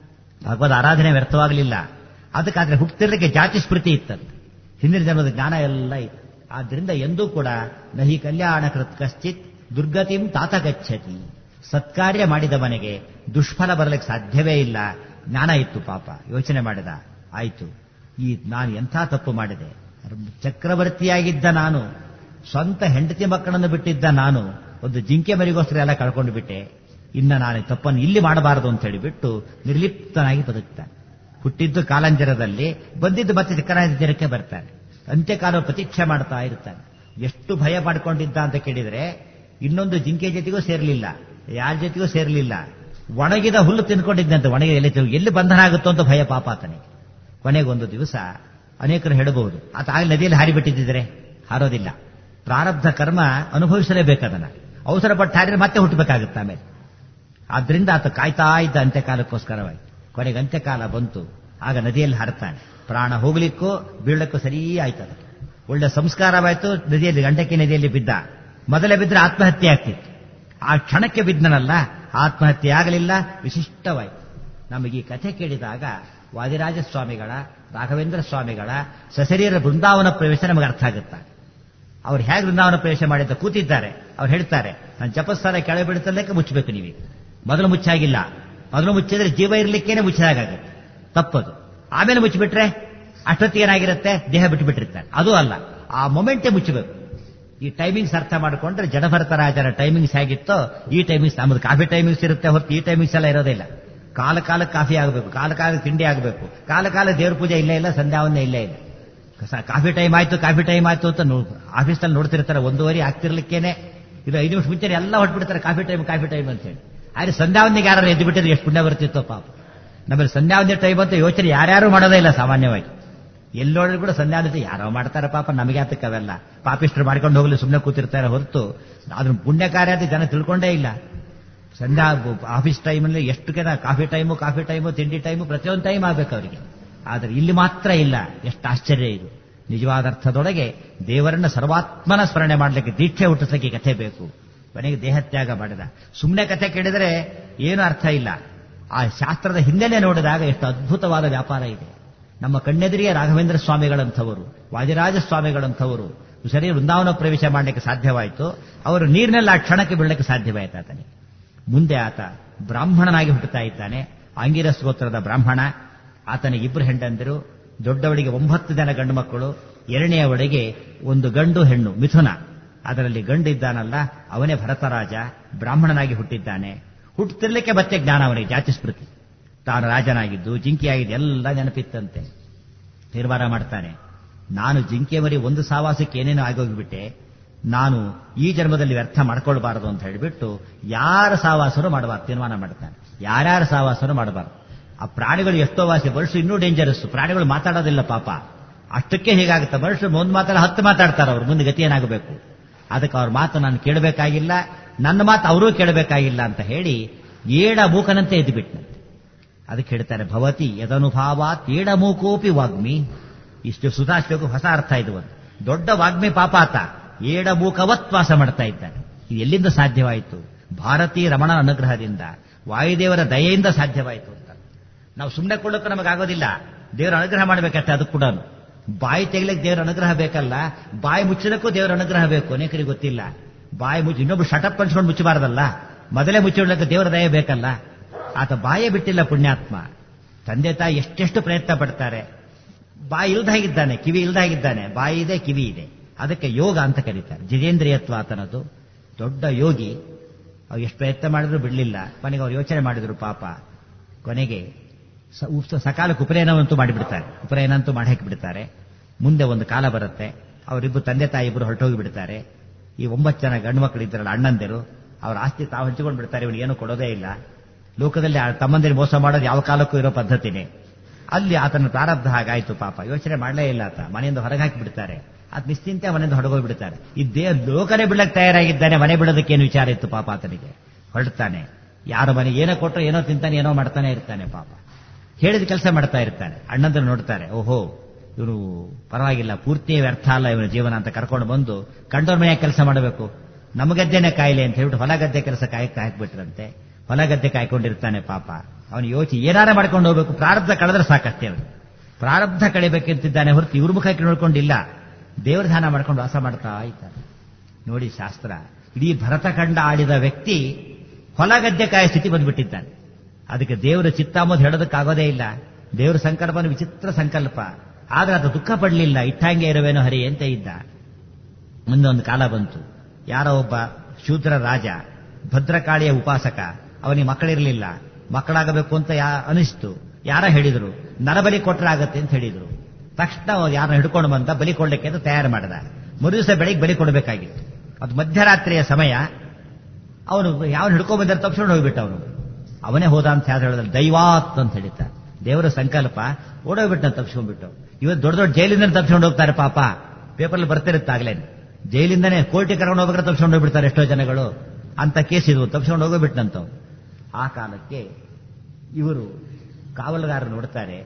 ಭಗವದ್ ಆರಾಧನೆ ವ್ಯರ್ಥವಾಗಲಿಲ್ಲ ಅದಕ್ಕಾದ್ರೆ ಹುಟ್ಟಿರ್ಲಿಕ್ಕೆ ಜಾತಿ ಸ್ಮೃತಿ ಇತ್ತಂತೆ ಹಿಂದಿನ ಜನ್ಮದ ಜ್ಞಾನ ಎಲ್ಲ ಇತ್ತು ಆದ್ರಿಂದ ಎಂದೂ ಕೂಡ ನಹಿ ಕಲ್ಯಾಣ ಕೃತ್ ಕಶ್ಚಿತ್ ದುರ್ಗತಿಂ ತಾತ ಗಚ್ಚತಿ ಸತ್ಕಾರ್ಯ ಮಾಡಿದ ಮನೆಗೆ ದುಷ್ಫಲ ಬರಲಿಕ್ಕೆ ಸಾಧ್ಯವೇ ಇಲ್ಲ ಜ್ಞಾನ ಇತ್ತು ಪಾಪ ಯೋಚನೆ ಮಾಡಿದ ಆಯ್ತು ಈ ನಾನು ಎಂಥ ತಪ್ಪು ಮಾಡಿದೆ ಚಕ್ರವರ್ತಿಯಾಗಿದ್ದ ನಾನು ಸ್ವಂತ ಹೆಂಡತಿ ಮಕ್ಕಳನ್ನು ಬಿಟ್ಟಿದ್ದ ನಾನು ಒಂದು ಜಿಂಕೆ ಮರಿಗೋಸ್ಕರ ಎಲ್ಲ ಕಳ್ಕೊಂಡು ಬಿಟ್ಟೆ ಇನ್ನ ನಾನು ತಪ್ಪನ್ನು ಇಲ್ಲಿ ಮಾಡಬಾರದು ಅಂತ ಹೇಳಿಬಿಟ್ಟು ನಿರ್ಲಿಪ್ತನಾಗಿ ಬದುಕ್ತಾನೆ ಹುಟ್ಟಿದ್ದು ಕಾಲಂಜರದಲ್ಲಿ ಬಂದಿದ್ದು ಮತ್ತೆ ಚಕ್ರಾಂಜರಕ್ಕೆ ಬರ್ತಾನೆ ಅಂತ್ಯಕಾಲ ಪ್ರತೀಕ್ಷೆ ಮಾಡ್ತಾ ಇರ್ತಾನೆ ಎಷ್ಟು ಭಯ ಪಡ್ಕೊಂಡಿದ್ದ ಅಂತ ಕೇಳಿದ್ರೆ ಇನ್ನೊಂದು ಜಿಂಕೆ ಜೊತೆಗೂ ಸೇರಲಿಲ್ಲ ಯಾರ ಜೊತೆಗೂ ಸೇರಲಿಲ್ಲ ಒಣಗಿದ ಹುಲ್ಲು ತಿನ್ಕೊಂಡಿದ್ದಂತೆ ಒಣಗಿದ ಎಲೆ ತಿರುಗಿ ಎಲ್ಲಿ ಬಂಧನ ಆಗುತ್ತೋ ಅಂತ ಭಯ ಪಾಪ ಆತನಿಗೆ ಕೊನೆಗೊಂದು ದಿವಸ ಅನೇಕರು ಹೇಳಬಹುದು ಆತ ಆಗಲಿ ನದಿಯಲ್ಲಿ ಹಾರಿಬಿಟ್ಟಿದ್ದರೆ ಹಾರೋದಿಲ್ಲ ಪ್ರಾರಬ್ಧ ಕರ್ಮ ಅನುಭವಿಸಲೇಬೇಕದನ್ನ ಅವಸರ ಪಟ್ಟು ಹಾರಿದ್ರೆ ಮತ್ತೆ ಹುಟ್ಟಬೇಕಾಗುತ್ತೆ ಆಮೇಲೆ ಆದ್ರಿಂದ ಆತ ಕಾಯ್ತಾ ಇದ್ದ ಅಂತ್ಯಕಾಲಕ್ಕೋಸ್ಕರವಾಗಿ ಕೊನೆಗೆ ಅಂತ್ಯಕಾಲ ಬಂತು ಆಗ ನದಿಯಲ್ಲಿ ಹರತಾನೆ ಪ್ರಾಣ ಹೋಗ್ಲಿಕ್ಕೂ ಬೀಳಕ್ಕೂ ಸರಿ ಆಯ್ತದ ಒಳ್ಳೆ ಸಂಸ್ಕಾರವಾಯ್ತು ನದಿಯಲ್ಲಿ ಗಂಡಕಿ ನದಿಯಲ್ಲಿ ಬಿದ್ದ ಮೊದಲೇ ಬಿದ್ದರೆ ಆತ್ಮಹತ್ಯೆ ಆಗ್ತಿತ್ತು ಆ ಕ್ಷಣಕ್ಕೆ ಬಿದ್ದನಲ್ಲ ಆತ್ಮಹತ್ಯೆ ಆಗಲಿಲ್ಲ ವಿಶಿಷ್ಟವಾಯಿತು ನಮಗೆ ಈ ಕಥೆ ಕೇಳಿದಾಗ ವಾದಿರಾಜ ಸ್ವಾಮಿಗಳ ರಾಘವೇಂದ್ರ ಸ್ವಾಮಿಗಳ ಸಶರೀರ ಬೃಂದಾವನ ಪ್ರವೇಶ ನಮಗೆ ಅರ್ಥ ಆಗುತ್ತಾ ಅವ್ರು ಹೇಗೆ ಬೃಂದಾವನ ಪ್ರವೇಶ ಮಾಡಿದ್ದ ಕೂತಿದ್ದಾರೆ ಅವ್ರು ಹೇಳ್ತಾರೆ ನಾನು ಜಪಸ್ಥಾನ ಕೆಳ ಬಿಡುತ್ತಲ್ಲಕ್ಕೆ ಮುಚ್ಚಬೇಕು ನೀವೀಗ ಮೊದಲು ಮುಚ್ಚಾಗಿಲ್ಲ ಮೊದಲು ಮುಚ್ಚಿದ್ರೆ ಜೀವ ಇರ್ಲಿಕ್ಕೇನೆ ಮುಚ್ಚಿದಾಗುತ್ತೆ ತಪ್ಪದು ಆಮೇಲೆ ಮುಚ್ಚಿಬಿಟ್ರೆ ಅಷ್ಟೊತ್ತಿಗೆ ಏನಾಗಿರುತ್ತೆ ದೇಹ ಬಿಟ್ಟುಬಿಟ್ಟಿರ್ತಾರೆ ಅದು ಅಲ್ಲ ಆ ಮೊಮೆಂಟೇ ಮುಚ್ಚಬೇಕು ಈ ಟೈಮಿಂಗ್ಸ್ ಅರ್ಥ ಮಾಡಿಕೊಂಡ್ರೆ ಜಡಭರತ ರಾಜರ ಟೈಮಿಂಗ್ಸ್ ಹೇಗಿತ್ತೋ ಈ ಟೈಮಿಂಗ್ಸ್ ನಮ್ಮದು ಕಾಫಿ ಟೈಮಿಂಗ್ಸ್ ಇರುತ್ತೆ ಹೊರತು ಈ ಟೈಮಿಂಗ್ಸ್ ಎಲ್ಲ ಇರೋದಿಲ್ಲ ಕಾಲ ಕಾಲಕ್ಕೆ ಕಾಫಿ ಆಗಬೇಕು ಕಾಲ ಕಾಲಕ್ಕೆ ತಿಂಡಿ ಆಗಬೇಕು ಕಾಲ ಕಾಲ ದೇವ್ರ ಪೂಜೆ ಇಲ್ಲೇ ಇಲ್ಲ ಸಂಧ್ಯಾವನ್ನೇ ಇಲ್ಲೇ ಇಲ್ಲ ಕಾಫಿ ಟೈಮ್ ಆಯ್ತು ಕಾಫಿ ಟೈಮ್ ಆಯ್ತು ಅಂತ ಆಫೀಸ್ನಲ್ಲಿ ನೋಡ್ತಿರ್ತಾರೆ ಒಂದೂವರೆ ಆಗ್ತಿರ್ಲಿಕ್ಕೇನೆ ಇದು ಐದು ನಿಮಿಷ ಮುಂಚೆ ಎಲ್ಲ ಹೊಟ್ಬಿಡ್ತಾರೆ ಕಾಫಿ ಟೈಮ್ ಕಾಫಿ ಟೈಮ್ ಅಂತ ಹೇಳಿ ಆದ್ರೆ ಸಂಧ್ಯಾವಂದಿಗೆ ಯಾರು ಎದ್ದು ಬಿಟ್ಟಿದ್ರೆ ಎಷ್ಟು ಪುಣ್ಯ ಬರ್ತಿತ್ತೋ ಪಾಪ ನಮ್ಮಲ್ಲಿ ಸಂಧ್ಯಾವಂದಿ ಟೈಮ್ ಅಂತ ಯೋಚನೆ ಯಾರ್ಯಾರು ಮಾಡೋದೇ ಇಲ್ಲ ಸಾಮಾನ್ಯವಾಗಿ ಎಲ್ಲೋಡ್ರು ಕೂಡ ಸಂಧ್ಯಾವಂದಿ ಯಾರೋ ಮಾಡ್ತಾರೆ ಪಾಪ ನಮಗೆ ಆತಕ್ಕೆ ಅವೆಲ್ಲ ಪಾಪಿಷ್ಟರು ಮಾಡ್ಕೊಂಡು ಹೋಗಲಿ ಸುಮ್ಮನೆ ಕೂತಿರ್ತಾರೆ ಹೊರತು ಅದ್ರ ಪುಣ್ಯ ಕಾರ್ಯ ಅಂತ ಜನ ತಿಳ್ಕೊಂಡೇ ಇಲ್ಲ ಸಂಧ್ಯಾ ಆಫೀಸ್ ಟೈಮಲ್ಲಿ ಎಷ್ಟು ಕೆನ ಕಾಫಿ ಟೈಮು ಕಾಫಿ ಟೈಮು ತಿಂಡಿ ಟೈಮು ಪ್ರತಿಯೊಂದು ಟೈಮ್ ಆಗ್ಬೇಕು ಅವರಿಗೆ ಆದರೆ ಇಲ್ಲಿ ಮಾತ್ರ ಇಲ್ಲ ಎಷ್ಟು ಆಶ್ಚರ್ಯ ಇದು ನಿಜವಾದ ಅರ್ಥದೊಳಗೆ ದೇವರನ್ನ ಸರ್ವಾತ್ಮನ ಸ್ಮರಣೆ ಮಾಡಲಿಕ್ಕೆ ದೀಕ್ಷೆ ಹುಟ್ಟಿಸಲಿಕ್ಕೆ ಕಥೆ ಬೇಕು ಕೊನೆಗೆ ದೇಹತ್ಯಾಗ ಮಾಡಿದ ಸುಮ್ಮನೆ ಕಥೆ ಕೇಳಿದರೆ ಏನು ಅರ್ಥ ಇಲ್ಲ ಆ ಶಾಸ್ತ್ರದ ಹಿನ್ನೆಲೆ ನೋಡಿದಾಗ ಎಷ್ಟು ಅದ್ಭುತವಾದ ವ್ಯಾಪಾರ ಇದೆ ನಮ್ಮ ಕಣ್ಣೆದುರಿಗೆ ರಾಘವೇಂದ್ರ ಸ್ವಾಮಿಗಳಂಥವರು ವಾದಿರಾಜ ಸ್ವಾಮಿಗಳಂಥವರು ಸರಿ ವೃಂದಾವನ ಪ್ರವೇಶ ಮಾಡಲಿಕ್ಕೆ ಸಾಧ್ಯವಾಯಿತು ಅವರು ನೀರಿನಲ್ಲಿ ಆ ಕ್ಷಣಕ್ಕೆ ಬೀಳಲಿಕ್ಕೆ ಸಾಧ್ಯವಾಯಿತು ಆತನಿಗೆ ಮುಂದೆ ಆತ ಬ್ರಾಹ್ಮಣನಾಗಿ ಹುಟ್ಟುತ್ತಾ ಇದ್ದಾನೆ ಆಂಗಿರಸ್ ಗೋತ್ರದ ಬ್ರಾಹ್ಮಣ ಆತನಿಗೆ ಇಬ್ಬರು ಹೆಂಡಂದಿರು ದೊಡ್ಡವಳಿಗೆ ಒಂಬತ್ತು ಜನ ಗಂಡು ಮಕ್ಕಳು ಎರಡನೆಯವಳಿಗೆ ಒಂದು ಗಂಡು ಹೆಣ್ಣು ಮಿಥುನ ಅದರಲ್ಲಿ ಗಂಡು ಇದ್ದಾನಲ್ಲ ಅವನೇ ಭರತರಾಜ ಬ್ರಾಹ್ಮಣನಾಗಿ ಹುಟ್ಟಿದ್ದಾನೆ ಹುಟ್ಟುತ್ತಿರ್ಲಿಕ್ಕೆ ಮತ್ತೆ ಜ್ಞಾನ ಅವನಿಗೆ ಜಾತಿ ಸ್ಮೃತಿ ತಾನು ರಾಜನಾಗಿದ್ದು ಜಿಂಕಿಯಾಗಿದ್ದು ಎಲ್ಲ ನೆನಪಿತ್ತಂತೆ ತೀರ್ಮಾನ ಮಾಡ್ತಾನೆ ನಾನು ಜಿಂಕೆ ಮರಿ ಒಂದು ಸಾವಾಸಕ್ಕೆ ಏನೇನೋ ಆಗೋಗ್ಬಿಟ್ಟೆ ನಾನು ಈ ಜನ್ಮದಲ್ಲಿ ವ್ಯರ್ಥ ಮಾಡ್ಕೊಳ್ಬಾರದು ಅಂತ ಹೇಳಿಬಿಟ್ಟು ಯಾರ ಸಾವಾಸರು ಮಾಡಬಾರ್ದು ತೀರ್ಮಾನ ಮಾಡ್ತಾನೆ ಯಾರ್ಯಾರ ಸಾವಾಸರು ಮಾಡಬಾರ್ದು ಆ ಪ್ರಾಣಿಗಳು ಎಷ್ಟೋ ವಾಸಿ ಮನುಷ್ಯರು ಇನ್ನೂ ಡೇಂಜರಸ್ ಪ್ರಾಣಿಗಳು ಮಾತಾಡೋದಿಲ್ಲ ಪಾಪ ಅಷ್ಟಕ್ಕೆ ಹೀಗಾಗುತ್ತೆ ಮನುಷ್ಯರು ಒಂದು ಮಾತಾಡ ಹತ್ತು ಮಾತಾಡ್ತಾರೆ ಅವ್ರ ಮುಂದೆ ಗತಿ ಏನಾಗಬೇಕು ಅದಕ್ಕೆ ಅವ್ರ ಮಾತು ನಾನು ಕೇಳಬೇಕಾಗಿಲ್ಲ ನನ್ನ ಮಾತು ಅವರೂ ಕೇಳಬೇಕಾಗಿಲ್ಲ ಅಂತ ಹೇಳಿ ಏಡ ಮೂಕನಂತೆ ಎದ್ದುಬಿಟ್ನಂತೆ ಅದಕ್ಕೆ ಹೇಳ್ತಾರೆ ಭವತಿ ಯದನುಭಾವಾತ್ ಏಡ ಮೂಕೋಪಿ ವಾಗ್ಮಿ ಇಷ್ಟು ಸುಧಾರಿಸಬೇಕು ಹೊಸ ಅರ್ಥ ಇದು ಒಂದು ದೊಡ್ಡ ವಾಗ್ಮಿ ಪಾಪ ಆತ ಏಡ ಮೂಕವತ್ ವಾಸ ಮಾಡ್ತಾ ಇದ್ದಾನೆ ಇದು ಎಲ್ಲಿಂದ ಸಾಧ್ಯವಾಯಿತು ಭಾರತೀ ರಮಣನ ಅನುಗ್ರಹದಿಂದ ವಾಯುದೇವರ ದಯೆಯಿಂದ ಸಾಧ್ಯವಾಯಿತು ಅಂತ ನಾವು ಸುಮ್ಮನೆ ಕೊಳ್ಳೋಕೆ ನಮಗಾಗೋದಿಲ್ಲ ದೇವರ ಅನುಗ್ರಹ ಮಾಡಬೇಕಷ್ಟೇ ಅದಕ್ಕೆ ಕೂಡ ಬಾಯಿ ತೆಗಿಲಿಕ್ಕೆ ದೇವರ ಅನುಗ್ರಹ ಬೇಕಲ್ಲ ಬಾಯಿ ಮುಚ್ಚಲಕ್ಕೂ ದೇವರ ಅನುಗ್ರಹ ಬೇಕು ಅನೇಕರಿಗೆ ಗೊತ್ತಿಲ್ಲ ಬಾಯಿ ಮುಚ್ಚಿ ಇನ್ನೊಬ್ರು ಶಟಪ್ ಅನ್ಸ್ಕೊಂಡು ಮುಚ್ಚಬಾರದಲ್ಲ ಮೊದಲೇ ಮುಚ್ಚಿಡ್ಲಿಕ್ಕೆ ದೇವರ ದಯ ಬೇಕಲ್ಲ ಆತ ಬಾಯೇ ಬಿಟ್ಟಿಲ್ಲ ಪುಣ್ಯಾತ್ಮ ತಂದೆ ತಾಯಿ ಎಷ್ಟೆಷ್ಟು ಪ್ರಯತ್ನ ಪಡ್ತಾರೆ ಬಾಯಿ ಇಲ್ದಾಗಿದ್ದಾನೆ ಕಿವಿ ಇಲ್ದಾಗಿದ್ದಾನೆ ಬಾಯಿ ಇದೆ ಕಿವಿ ಇದೆ ಅದಕ್ಕೆ ಯೋಗ ಅಂತ ಕರೀತಾರೆ ಜಿತೇಂದ್ರಿಯತ್ವ ಆತನದು ದೊಡ್ಡ ಯೋಗಿ ಅವ್ರು ಎಷ್ಟು ಪ್ರಯತ್ನ ಮಾಡಿದ್ರು ಬಿಡಲಿಲ್ಲ ಕೊನೆಗೆ ಅವ್ರು ಯೋಚನೆ ಮಾಡಿದ್ರು ಪಾಪ ಕೊನೆಗೆ ಸಕಾಲಕ್ಕೆ ಉಪನಯನವಂತೂ ಮಾಡಿಬಿಡ್ತಾರೆ ಉಪನಯನ ಅಂತೂ ಮಾಡಿ ಹಾಕಿಬಿಡ್ತಾರೆ ಮುಂದೆ ಒಂದು ಕಾಲ ಬರುತ್ತೆ ಅವರಿಬ್ಬರು ತಂದೆ ತಾಯಿ ಇಬ್ಬರು ಹೊರಟೋಗಿ ಬಿಡ್ತಾರೆ ಈ ಒಂಬತ್ತು ಜನ ಗಂಡು ಮಕ್ಕಳು ಇದ್ದಾರಲ್ಲ ಅಣ್ಣಂದಿರು ಅವ್ರ ಆಸ್ತಿ ತಾವು ಹಂಚಿಕೊಂಡು ಬಿಡ್ತಾರೆ ಇವನು ಏನು ಕೊಡೋದೇ ಇಲ್ಲ ಲೋಕದಲ್ಲಿ ತಮ್ಮಂದಿರು ಮೋಸ ಮಾಡೋದು ಯಾವ ಕಾಲಕ್ಕೂ ಇರೋ ಪದ್ಧತಿನೇ ಅಲ್ಲಿ ಆತನ ಪ್ರಾರಬ್ಧ ಹಾಗಾಯ್ತು ಪಾಪ ಯೋಚನೆ ಮಾಡಲೇ ಇಲ್ಲ ಆತ ಮನೆಯಿಂದ ಹೊರಗೆ ಹಾಕಿ ಬಿಡ್ತಾರೆ ಆತ ನಿಶ್ಚಿಂತೆ ಮನೆಯಿಂದ ಹೊರಗೋಗಿ ಬಿಡ್ತಾರೆ ಈ ದೇ ಲೋಕನೇ ಬಿಡಕ್ಕೆ ತಯಾರಾಗಿದ್ದಾನೆ ಮನೆ ಬಿಡೋದಕ್ಕೆ ಏನು ವಿಚಾರ ಇತ್ತು ಪಾಪ ಆತನಿಗೆ ಹೊರಡ್ತಾನೆ ಯಾರ ಮನೆಗೆ ಏನೋ ಕೊಟ್ಟರು ಏನೋ ತಿಂತಾನೆ ಏನೋ ಮಾಡ್ತಾನೆ ಇರ್ತಾನೆ ಪಾಪ ಹೇಳಿದ ಕೆಲಸ ಮಾಡ್ತಾ ಇರ್ತಾನೆ ಅಣ್ಣಂದ್ರು ನೋಡ್ತಾರೆ ಓಹೋ ಇವನು ಪರವಾಗಿಲ್ಲ ಪೂರ್ತಿ ವ್ಯರ್ಥ ಅಲ್ಲ ಇವನ ಜೀವನ ಅಂತ ಕರ್ಕೊಂಡು ಬಂದು ಕಂಡೋರ್ ಮನೆಯಾಗ ಕೆಲಸ ಮಾಡಬೇಕು ನಮಗದ್ದೇನೆ ಕಾಯಿಲೆ ಅಂತ ಹೇಳ್ಬಿಟ್ಟು ಹೊಲ ಗದ್ದೆ ಕೆಲಸ ಕಾಯಕ್ಕೆ ಹಾಕ್ಬಿಟ್ರಂತೆ ಹೊಲ ಗದ್ದೆ ಕಾಯ್ಕೊಂಡಿರ್ತಾನೆ ಪಾಪ ಅವನು ಯೋಚನೆ ಏನಾರ ಮಾಡ್ಕೊಂಡು ಹೋಗ್ಬೇಕು ಪ್ರಾರಬ್ಧ ಕಳೆದ್ರೆ ಸಾಕಷ್ಟೇ ಅವನು ಪ್ರಾರಬ್ಧ ಕಳಿಬೇಕಂತಿದ್ದಾನೆ ಹೊರತು ಇವ್ರ ಮುಖಕ್ಕೆ ನೋಡ್ಕೊಂಡಿಲ್ಲ ದೇವ್ರ ಧ್ಯಾನ ಮಾಡ್ಕೊಂಡು ವಾಸ ಮಾಡ್ತಾ ಇದ್ದಾನೆ ನೋಡಿ ಶಾಸ್ತ್ರ ಇಡೀ ಭರತಖಂಡ ಆಡಿದ ವ್ಯಕ್ತಿ ಹೊಲ ಗದ್ದೆ ಕಾಯ ಸ್ಥಿತಿ ಬಂದ್ಬಿಟ್ಟಿದ್ದಾನೆ ಅದಕ್ಕೆ ದೇವರ ಚಿತ್ತಾಮೋದು ಹೇಳೋದಕ್ಕಾಗೋದೇ ಇಲ್ಲ ದೇವರ ಸಂಕಲ್ಪನ ವಿಚಿತ್ರ ಸಂಕಲ್ಪ ಆದ್ರೆ ಅದು ದುಃಖ ಪಡಲಿಲ್ಲ ಇಟ್ಟಂಗೆ ಇರುವೇನೋ ಹರಿ ಅಂತ ಇದ್ದ ಮುಂದೊಂದು ಕಾಲ ಬಂತು ಯಾರೋ ಒಬ್ಬ ಶೂದ್ರ ರಾಜ ಭದ್ರಕಾಳಿಯ ಉಪಾಸಕ ಅವನಿಗೆ ಮಕ್ಕಳಿರಲಿಲ್ಲ ಮಕ್ಕಳಾಗಬೇಕು ಅಂತ ಯಾ ಅನಿಸ್ತು ಯಾರ ಹೇಳಿದ್ರು ನರಬಲಿ ಕೊಟ್ರೆ ಆಗತ್ತೆ ಅಂತ ಹೇಳಿದ್ರು ತಕ್ಷಣ ಯಾರನ್ನ ಹಿಡ್ಕೊಂಡು ಬಂದ ಬಲಿ ಕೊಡ್ಲಿಕ್ಕೆ ಅಂತ ತಯಾರು ಮಾಡಿದ ಮರುದಿವಸ ಬೆಳಿಗ್ಗೆ ಬಲಿ ಕೊಡಬೇಕಾಗಿತ್ತು ಅದು ಮಧ್ಯರಾತ್ರಿಯ ಸಮಯ ಅವನು ಯಾವನು ಹಿಡ್ಕೊಂಡ್ ಬಂದರೆ ತಪ್ಪಿಸ್ಕೊಂಡು ಹೋಗ್ಬಿಟ್ಟ ಅವನು ಅವನೇ ಹೋದ ಅಂತ ಯಾರು ಹೇಳಿದ್ರೆ ದೈವಾತ್ ಅಂತ ಹೇಳಿದ್ದ ದೇವರ ಸಂಕಲ್ಪ ಓಡೋಗ್ಬಿಟ್ಟ ತಪ್ಪಿಸ್ಕೊಂಡ್ಬಿಟ್ಟು ಇವತ್ತು ದೊಡ್ಡ ದೊಡ್ಡ ಜೈಲಿಂದ ತಪ್ಪಿಸ್ಕೊಂಡು ಹೋಗ್ತಾರೆ ಪಾಪ ಪೇಪರ್ಲ್ಲಿ ಬರ್ತಿರುತ್ತೆ ಆಗ್ಲೇನೆ ಜೈಲಿಂದನೇ ಕೋರ್ಟಿಗೆ ಕರ್ಕೊಂಡು ಹೋಗ್ಬೇಕಾದ್ರೆ ತಪ್ಪಿಸ್ಕೊಂಡು ಹೋಗ್ಬಿಡ್ತಾರೆ ಎಷ್ಟೋ ಜನಗಳು ಅಂತ ಕೇಸ್ ಇದು ತಪ್ಪಿಸ್ಕೊಂಡು ಹೋಗೋಬಿಟ್ಟಂತ ಆ ಕಾಲಕ್ಕೆ ಇವರು ಕಾವಲುಗಾರರು ನೋಡ್ತಾರೆ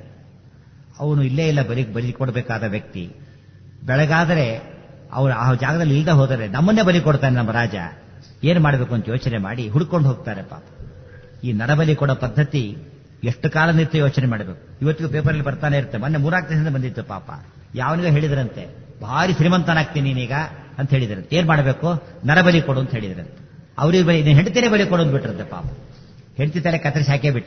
ಅವನು ಇಲ್ಲೇ ಇಲ್ಲ ಬಲಿ ಬಲಿ ಕೊಡಬೇಕಾದ ವ್ಯಕ್ತಿ ಬೆಳಗಾದರೆ ಅವನು ಆ ಜಾಗದಲ್ಲಿ ಇಲ್ದ ಹೋದರೆ ನಮ್ಮನ್ನೇ ಬಲಿ ಕೊಡ್ತಾನೆ ನಮ್ಮ ರಾಜ ಏನ್ ಮಾಡಬೇಕು ಅಂತ ಯೋಚನೆ ಮಾಡಿ ಹುಡ್ಕೊಂಡು ಹೋಗ್ತಾರೆ ಪಾಪ ಈ ನರಬಲಿ ಕೊಡೋ ಪದ್ಧತಿ ಎಷ್ಟು ಕಾಲ ನಿತ್ಯ ಯೋಚನೆ ಮಾಡಬೇಕು ಇವತ್ತಿಗೂ ಪೇಪರಲ್ಲಿ ಬರ್ತಾನೆ ಇರುತ್ತೆ ಮೊನ್ನೆ ಮೂರಾಕ್ ದಿನದಿಂದ ಬಂದಿತ್ತು ಪಾಪ ಯಾವನಿಗೂ ಹೇಳಿದ್ರಂತೆ ಭಾರಿ ಶ್ರೀಮಂತನಾಗ್ತೀನಿ ನೀನೀಗ ಅಂತ ಹೇಳಿದ್ರಂತೆ ಏನ್ ಮಾಡಬೇಕು ನರಬಲಿ ಕೊಡು ಅಂತ ಹೇಳಿದ್ರಂತೆ ಅವ್ರಿಗೆ ಬಲಿ ನೀನು ಹೆಂಡತಿನೇ ಬಲಿ ಕೊಡು ಅಂತ ಬಿಟ್ರಂತೆ ಪಾಪ ಹೆಂಡತಿ ತಲೆ ಕತ್ತರಿಸಿ ಹಾಕೇ ಬಿಟ್ಟ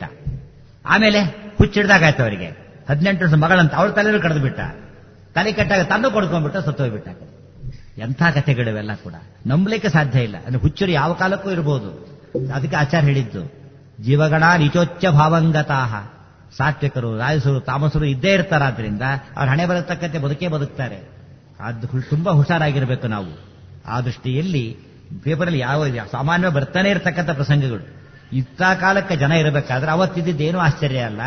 ಆಮೇಲೆ ಹುಚ್ಚಿಡ್ದಾಗಾಯ್ತು ಅವರಿಗೆ ಹದಿನೆಂಟು ವರ್ಷ ಮಗಳಂತ ಅವಳ ತಲೆನೂ ಕಳೆದು ಬಿಟ್ಟ ತಲೆ ಕೆಟ್ಟಾಗ ತನ್ನೂ ಕೊಡ್ಕೊಂಡ್ಬಿಟ್ಟು ಸತ್ತೋಗ್ಬಿಟ್ಟ ಎಂಥ ಕಥೆಗಳಿವೆಲ್ಲ ಕೂಡ ನಂಬಲಿಕ್ಕೆ ಸಾಧ್ಯ ಇಲ್ಲ ಅಂದ್ರೆ ಹುಚ್ಚರು ಯಾವ ಕಾಲಕ್ಕೂ ಇರಬಹುದು ಅದಕ್ಕೆ ಆಚಾರ ಹೇಳಿದ್ದು ಜೀವಗಣ ನಿಚೋಚ್ಚ ಭಾವಂಗತಾಹ ಸಾತ್ವಿಕರು ರಾಯಸರು ತಾಮಸರು ಇದ್ದೇ ಇರ್ತಾರಾದ್ರಿಂದ ಅವ್ರ ಹಣೆ ಬರತಕ್ಕಂತೆ ಬದುಕೇ ಬದುಕ್ತಾರೆ ಅದು ತುಂಬಾ ಹುಷಾರಾಗಿರ್ಬೇಕು ನಾವು ಆ ದೃಷ್ಟಿಯಲ್ಲಿ ಪೇಪರಲ್ಲಿ ಯಾವ ಸಾಮಾನ್ಯ ಬರ್ತಾನೆ ಇರತಕ್ಕಂಥ ಪ್ರಸಂಗಗಳು ಇಂಥ ಕಾಲಕ್ಕೆ ಜನ ಇರಬೇಕಾದ್ರೆ ಅವತ್ತಿದ್ದೇನೂ ಆಶ್ಚರ್ಯ ಅಲ್ಲ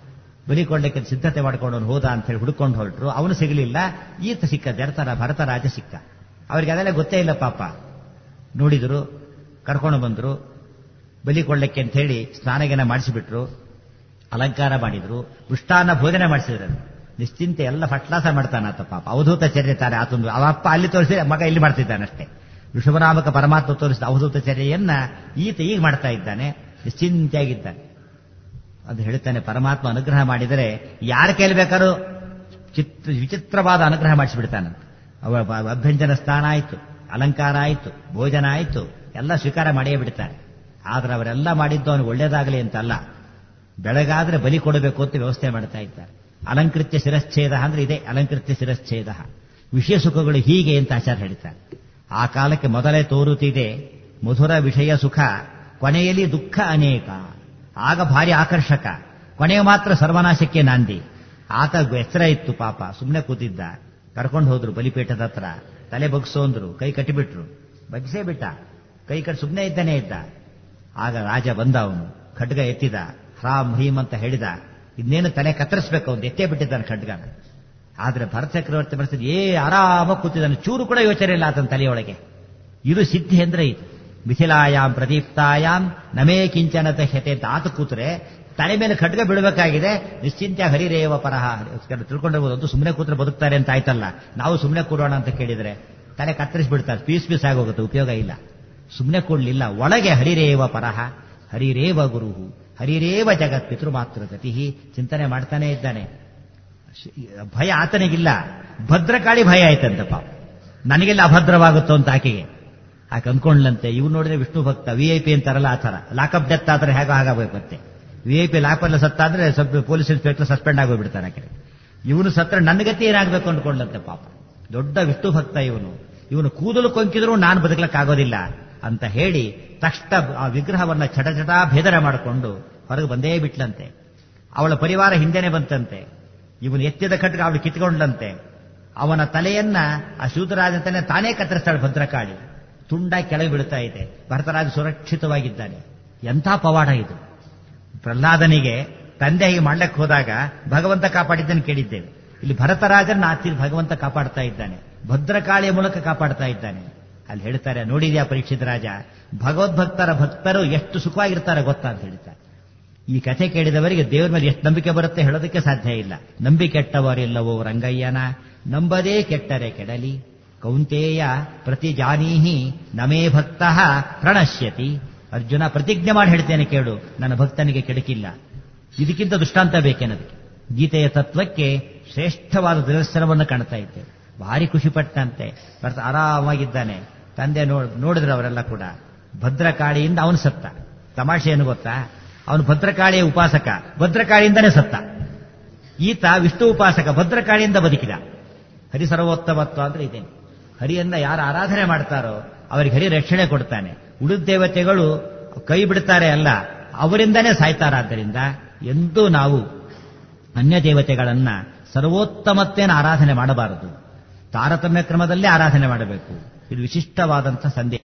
ಬಲಿ ಕೊಡ್ಲಿಕ್ಕೆ ಸಿದ್ಧತೆ ಮಾಡ್ಕೊಂಡು ಹೋದ ಅಂತ ಹೇಳಿ ಹುಡ್ಕೊಂಡು ಹೊರಟರು ಅವನು ಸಿಗಲಿಲ್ಲ ಈತ ಸಿಕ್ಕ ಜರತರ ಭರತ ರಾಜ ಸಿಕ್ಕ ಅವರಿಗೆ ಅದೆಲ್ಲ ಗೊತ್ತೇ ಇಲ್ಲ ಪಾಪ ನೋಡಿದ್ರು ಕರ್ಕೊಂಡು ಬಂದ್ರು ಬಲಿ ಕೊಡ್ಲಿಕ್ಕೆ ಅಂತ ಹೇಳಿ ಸ್ನಾನಗೇನ ಮಾಡಿಸಿಬಿಟ್ರು ಅಲಂಕಾರ ಮಾಡಿದ್ರು ಪುಷ್ಟಾನ್ನ ಭೋಜನ ಮಾಡಿಸಿದ್ರು ನಿಶ್ಚಿಂತೆ ಎಲ್ಲ ಫಟ್ಲಾಸ ಮಾಡ್ತಾನಾತ ಪಾಪ ಅವಧೂತ ಚರ್ಯ ತಾರೆ ಆತೊಂದು ಅವಪ್ಪ ಅಲ್ಲಿ ತೋರಿಸಿ ಮಗ ಇಲ್ಲಿ ಮಾಡ್ತಿದ್ದಾನಷ್ಟೇ ಋಷಭನಾಮಕ ಪರಮಾತ್ಮ ತೋರಿಸಿದ ಅವಧೂತ ಚರ್ಯೆಯನ್ನ ಈತ ಈಗ ಮಾಡ್ತಾ ಇದ್ದಾನೆ ನಿಶ್ಚಿಂತೆಯಾಗಿದ್ದಾನೆ ಅದು ಹೇಳ್ತಾನೆ ಪರಮಾತ್ಮ ಅನುಗ್ರಹ ಮಾಡಿದರೆ ಯಾರ ಕೈಲಿ ಬೇಕಾದ್ರೂ ಚಿತ್ರ ವಿಚಿತ್ರವಾದ ಅನುಗ್ರಹ ಮಾಡಿಸಿಬಿಡ್ತಾನೆ ಅವ ಅಭ್ಯಂಜನ ಸ್ಥಾನ ಆಯ್ತು ಅಲಂಕಾರ ಆಯ್ತು ಭೋಜನ ಆಯ್ತು ಎಲ್ಲ ಸ್ವೀಕಾರ ಮಾಡಿಯೇ ಬಿಡ್ತಾರೆ ಆದ್ರೆ ಅವರೆಲ್ಲ ಮಾಡಿದ್ದು ಅವನಿಗೆ ಒಳ್ಳೇದಾಗಲಿ ಅಂತಲ್ಲ ಬೆಳಗಾದ್ರೆ ಬಲಿ ಕೊಡಬೇಕು ಅಂತ ವ್ಯವಸ್ಥೆ ಮಾಡ್ತಾ ಇದ್ದಾರೆ ಅಲಂಕೃತ್ಯ ಶಿರಶ್ಛೇದ ಅಂದ್ರೆ ಇದೆ ಅಲಂಕೃತ್ಯ ಶಿರಶ್ಛೇದ ವಿಷಯ ಸುಖಗಳು ಹೀಗೆ ಅಂತ ಆಚಾರ ಹೇಳ್ತಾರೆ ಆ ಕಾಲಕ್ಕೆ ಮೊದಲೇ ತೋರುತ್ತಿದೆ ಮಧುರ ವಿಷಯ ಸುಖ ಕೊನೆಯಲ್ಲಿ ದುಃಖ ಅನೇಕ ಆಗ ಭಾರಿ ಆಕರ್ಷಕ ಕೊನೆಗೆ ಮಾತ್ರ ಸರ್ವನಾಶಕ್ಕೆ ನಾಂದಿ ಆತ ಎಚ್ಚರ ಇತ್ತು ಪಾಪ ಸುಮ್ಮನೆ ಕೂತಿದ್ದ ಕರ್ಕೊಂಡು ಹೋದ್ರು ಬಲಿಪೀಠದ ಹತ್ರ ತಲೆ ಬಗ್ಸೋಂದ್ರು ಕೈ ಕಟ್ಟಿಬಿಟ್ರು ಬಗ್ಸೇ ಬಿಟ್ಟ ಕೈ ಕಟ್ಟಿ ಸುಮ್ಮನೆ ಇದ್ದಾನೆ ಇದ್ದ ಆಗ ರಾಜ ಬಂದ ಅವನು ಖಡ್ಗ ಎತ್ತಿದ ಹ್ರಾಮ್ ಹ್ರೀಮ್ ಅಂತ ಹೇಳಿದ ಇನ್ನೇನು ತಲೆ ಕತ್ತರಿಸ್ಬೇಕು ಅವನು ಎತ್ತೇ ಬಿಟ್ಟಿದ್ದಾನೆ ಖಡ್ಗನ ಆದ್ರೆ ಭರತ ಚಕ್ರವರ್ತಿ ಪರಿಸ್ಥಿತಿ ಏ ಆರಾಮ ಕೂತಿದ್ದಾನೆ ಚೂರು ಕೂಡ ಯೋಚನೆ ಇಲ್ಲ ಆತನ ತಲೆಯೊಳಗೆ ಇದು ಸಿದ್ಧಿ ಅಂದ್ರೆ ಇದು ಮಿಥಿಲಾಯಾಮ್ ಪ್ರದೀಪ್ತಾಯಾಮ್ ನಮೇ ಕಿಂಚನತ ಹೆತೆ ಅಂತ ಆತ ಕೂತ್ರೆ ತಲೆ ಮೇಲೆ ಖಡ್ಗ ಬಿಡಬೇಕಾಗಿದೆ ನಿಶ್ಚಿಂತ್ಯ ಹರಿರೇವ ಪರಹ ತಿಳ್ಕೊಂಡಿರ್ಬೋದು ಅದು ಸುಮ್ಮನೆ ಕೂತ್ರೆ ಬದುಕ್ತಾರೆ ಅಂತ ಆಯ್ತಲ್ಲ ನಾವು ಸುಮ್ಮನೆ ಕೂಡೋಣ ಅಂತ ಕೇಳಿದ್ರೆ ತಲೆ ಕತ್ತರಿಸ್ಬಿಡ್ತಾರೆ ಪೀಸ್ ಪೀಸ್ ಆಗೋಗುತ್ತೆ ಉಪಯೋಗ ಇಲ್ಲ ಸುಮ್ಮನೆ ಕೂಡಲಿಲ್ಲ ಒಳಗೆ ಹರಿರೇವ ಪರಹ ಹರಿರೇವ ಗುರುಹು ಹರಿರೇವ ಜಗತ್ ಪಿತೃಮಾತೃ ಗತಿ ಚಿಂತನೆ ಮಾಡ್ತಾನೆ ಇದ್ದಾನೆ ಭಯ ಆತನಿಗಿಲ್ಲ ಭದ್ರಕಾಳಿ ಭಯ ಆಯ್ತಂತ ಪಾಪ ನನಗೆಲ್ಲ ಅಭದ್ರವಾಗುತ್ತೋ ಅಂತ ಆಕೆಗೆ ಆಕೆ ಅಂದ್ಕೊಂಡ್ಲಂತೆ ಇವ್ ನೋಡಿದ್ರೆ ವಿಷ್ಣು ಭಕ್ತ ವಿ ಐ ಪಿ ಅಂತಾರಲ್ಲ ಆ ಥರ ಲಾಕಪ್ ಡೆತ್ ಆದ್ರೆ ಹೇಗೋ ಹಾಗಾಗಬೇಕು ಮತ್ತೆ ವಿ ಐ ಪಿ ಲಾಕಪ್ ಸತ್ತಾದ್ರೆ ಸ್ವಲ್ಪ ಪೊಲೀಸ್ ಇನ್ಸ್ಪೆಕ್ಟರ್ ಸಸ್ಪೆಂಡ್ ಆಗೋಗ್ಬಿಡ್ತಾನೆ ಆಕೆ ಇವನು ಸತ್ರ ನನ್ನ ಗತಿ ಏನಾಗಬೇಕು ಅಂದ್ಕೊಂಡ್ಲಂತೆ ಪಾಪ ದೊಡ್ಡ ವಿಷ್ಣು ಭಕ್ತ ಇವನು ಇವನು ಕೂದಲು ಕೊಂಕಿದ್ರು ನಾನು ಬದುಕಲಿಕ್ಕಾಗೋದಿಲ್ಲ ಅಂತ ಹೇಳಿ ತಕ್ಷಣ ಆ ವಿಗ್ರಹವನ್ನ ಚಟ ಚಟ ಭೇದನ ಮಾಡಿಕೊಂಡು ಹೊರಗೆ ಬಂದೇ ಬಿಟ್ಲಂತೆ ಅವಳ ಪರಿವಾರ ಹಿಂದೆನೆ ಬಂತಂತೆ ಇವನು ಎತ್ತಿದ ಖಡ್ಗ ಅವಳು ಕಿತ್ಕೊಂಡ್ಲಂತೆ ಅವನ ತಲೆಯನ್ನ ಆ ಶೂದ್ರರಾಜಂತಾನೆ ತಾನೇ ಕತ್ತರಿಸ್ತಾಳೆ ಭದ್ರಕಾಳಿ ತುಂಡ ಕೆಳಗೆ ಬೀಳ್ತಾ ಇದೆ ಭರತರಾಜ ಸುರಕ್ಷಿತವಾಗಿದ್ದಾನೆ ಎಂಥ ಪವಾಡ ಇದು ಪ್ರಹ್ಲಾದನಿಗೆ ತಂದೆ ಹೀಗೆ ಮಾಡ್ಲಿಕ್ಕೆ ಹೋದಾಗ ಭಗವಂತ ಕಾಪಾಡಿದ್ದನ್ನು ಕೇಳಿದ್ದೇವೆ ಇಲ್ಲಿ ಭರತರಾಜನ ಆತಿ ಭಗವಂತ ಕಾಪಾಡ್ತಾ ಇದ್ದಾನೆ ಭದ್ರಕಾಳಿಯ ಮೂಲಕ ಕಾಪಾಡ್ತಾ ಇದ್ದಾನೆ ಅಲ್ಲಿ ಹೇಳ್ತಾರೆ ನೋಡಿದ್ಯಾ ಪರೀಕ್ಷಿತ ರಾಜ ಭಗವದ್ಭಕ್ತರ ಭಕ್ತರು ಎಷ್ಟು ಸುಖವಾಗಿರ್ತಾರೆ ಗೊತ್ತಾ ಅಂತ ಹೇಳ್ತಾರೆ ಈ ಕಥೆ ಕೇಳಿದವರಿಗೆ ದೇವರ ಮೇಲೆ ಎಷ್ಟು ನಂಬಿಕೆ ಬರುತ್ತೆ ಹೇಳೋದಕ್ಕೆ ಸಾಧ್ಯ ಇಲ್ಲ ನಂಬಿ ಕೆಟ್ಟವರಿಲ್ಲವೋ ರಂಗಯ್ಯನ ನಂಬದೇ ಕೆಟ್ಟರೆ ಕೆಡಲಿ ಕೌಂತೇಯ ಪ್ರತಿ ಜಾನೀಹಿ ನಮೇ ಭಕ್ತ ಪ್ರಣಶ್ಯತಿ ಅರ್ಜುನ ಪ್ರತಿಜ್ಞೆ ಮಾಡಿ ಹೇಳ್ತೇನೆ ಕೇಳು ನನ್ನ ಭಕ್ತನಿಗೆ ಕೆಡಕಿಲ್ಲ ಇದಕ್ಕಿಂತ ದೃಷ್ಟಾಂತ ಬೇಕೇನದಕ್ಕೆ ಗೀತೆಯ ತತ್ವಕ್ಕೆ ಶ್ರೇಷ್ಠವಾದ ನಿದರ್ಶನವನ್ನು ಕಾಣ್ತಾ ಇದ್ದೇವೆ ಭಾರಿ ಖುಷಿಪಟ್ಟಂತೆ ಬರ್ತ ಆರಾಮಾಗಿದ್ದಾನೆ ತಂದೆ ನೋಡ್ ನೋಡಿದ್ರು ಅವರೆಲ್ಲ ಕೂಡ ಭದ್ರಕಾಳಿಯಿಂದ ಅವನು ಸತ್ತ ತಮಾಷೆ ಏನು ಗೊತ್ತಾ ಅವನು ಭದ್ರಕಾಳಿಯ ಉಪಾಸಕ ಭದ್ರಕಾಳಿಯಿಂದನೇ ಸತ್ತ ಈತ ವಿಷ್ಣು ಉಪಾಸಕ ಭದ್ರಕಾಳಿಯಿಂದ ಬದುಕಿದ ಹರಿಸರ್ವೋತ್ತಮತ್ವ ಅಂದ್ರೆ ಇದೇನು ಹರಿಯನ್ನ ಯಾರು ಆರಾಧನೆ ಮಾಡ್ತಾರೋ ಅವರಿಗೆ ಹರಿ ರಕ್ಷಣೆ ಕೊಡ್ತಾನೆ ಉಳಿದ ದೇವತೆಗಳು ಕೈ ಬಿಡ್ತಾರೆ ಅಲ್ಲ ಅವರಿಂದನೇ ಸಾಯ್ತಾರಾದ್ದರಿಂದ ಎಂದೂ ನಾವು ಅನ್ಯ ದೇವತೆಗಳನ್ನ ಸರ್ವೋತ್ತಮತ್ವೇನ ಆರಾಧನೆ ಮಾಡಬಾರದು ತಾರತಮ್ಯ ಕ್ರಮದಲ್ಲೇ ಆರಾಧನೆ ಮಾಡಬೇಕು ಇದು ವಿಶಿಷ್ಟವಾದಂಥ ಸಂದೇಶ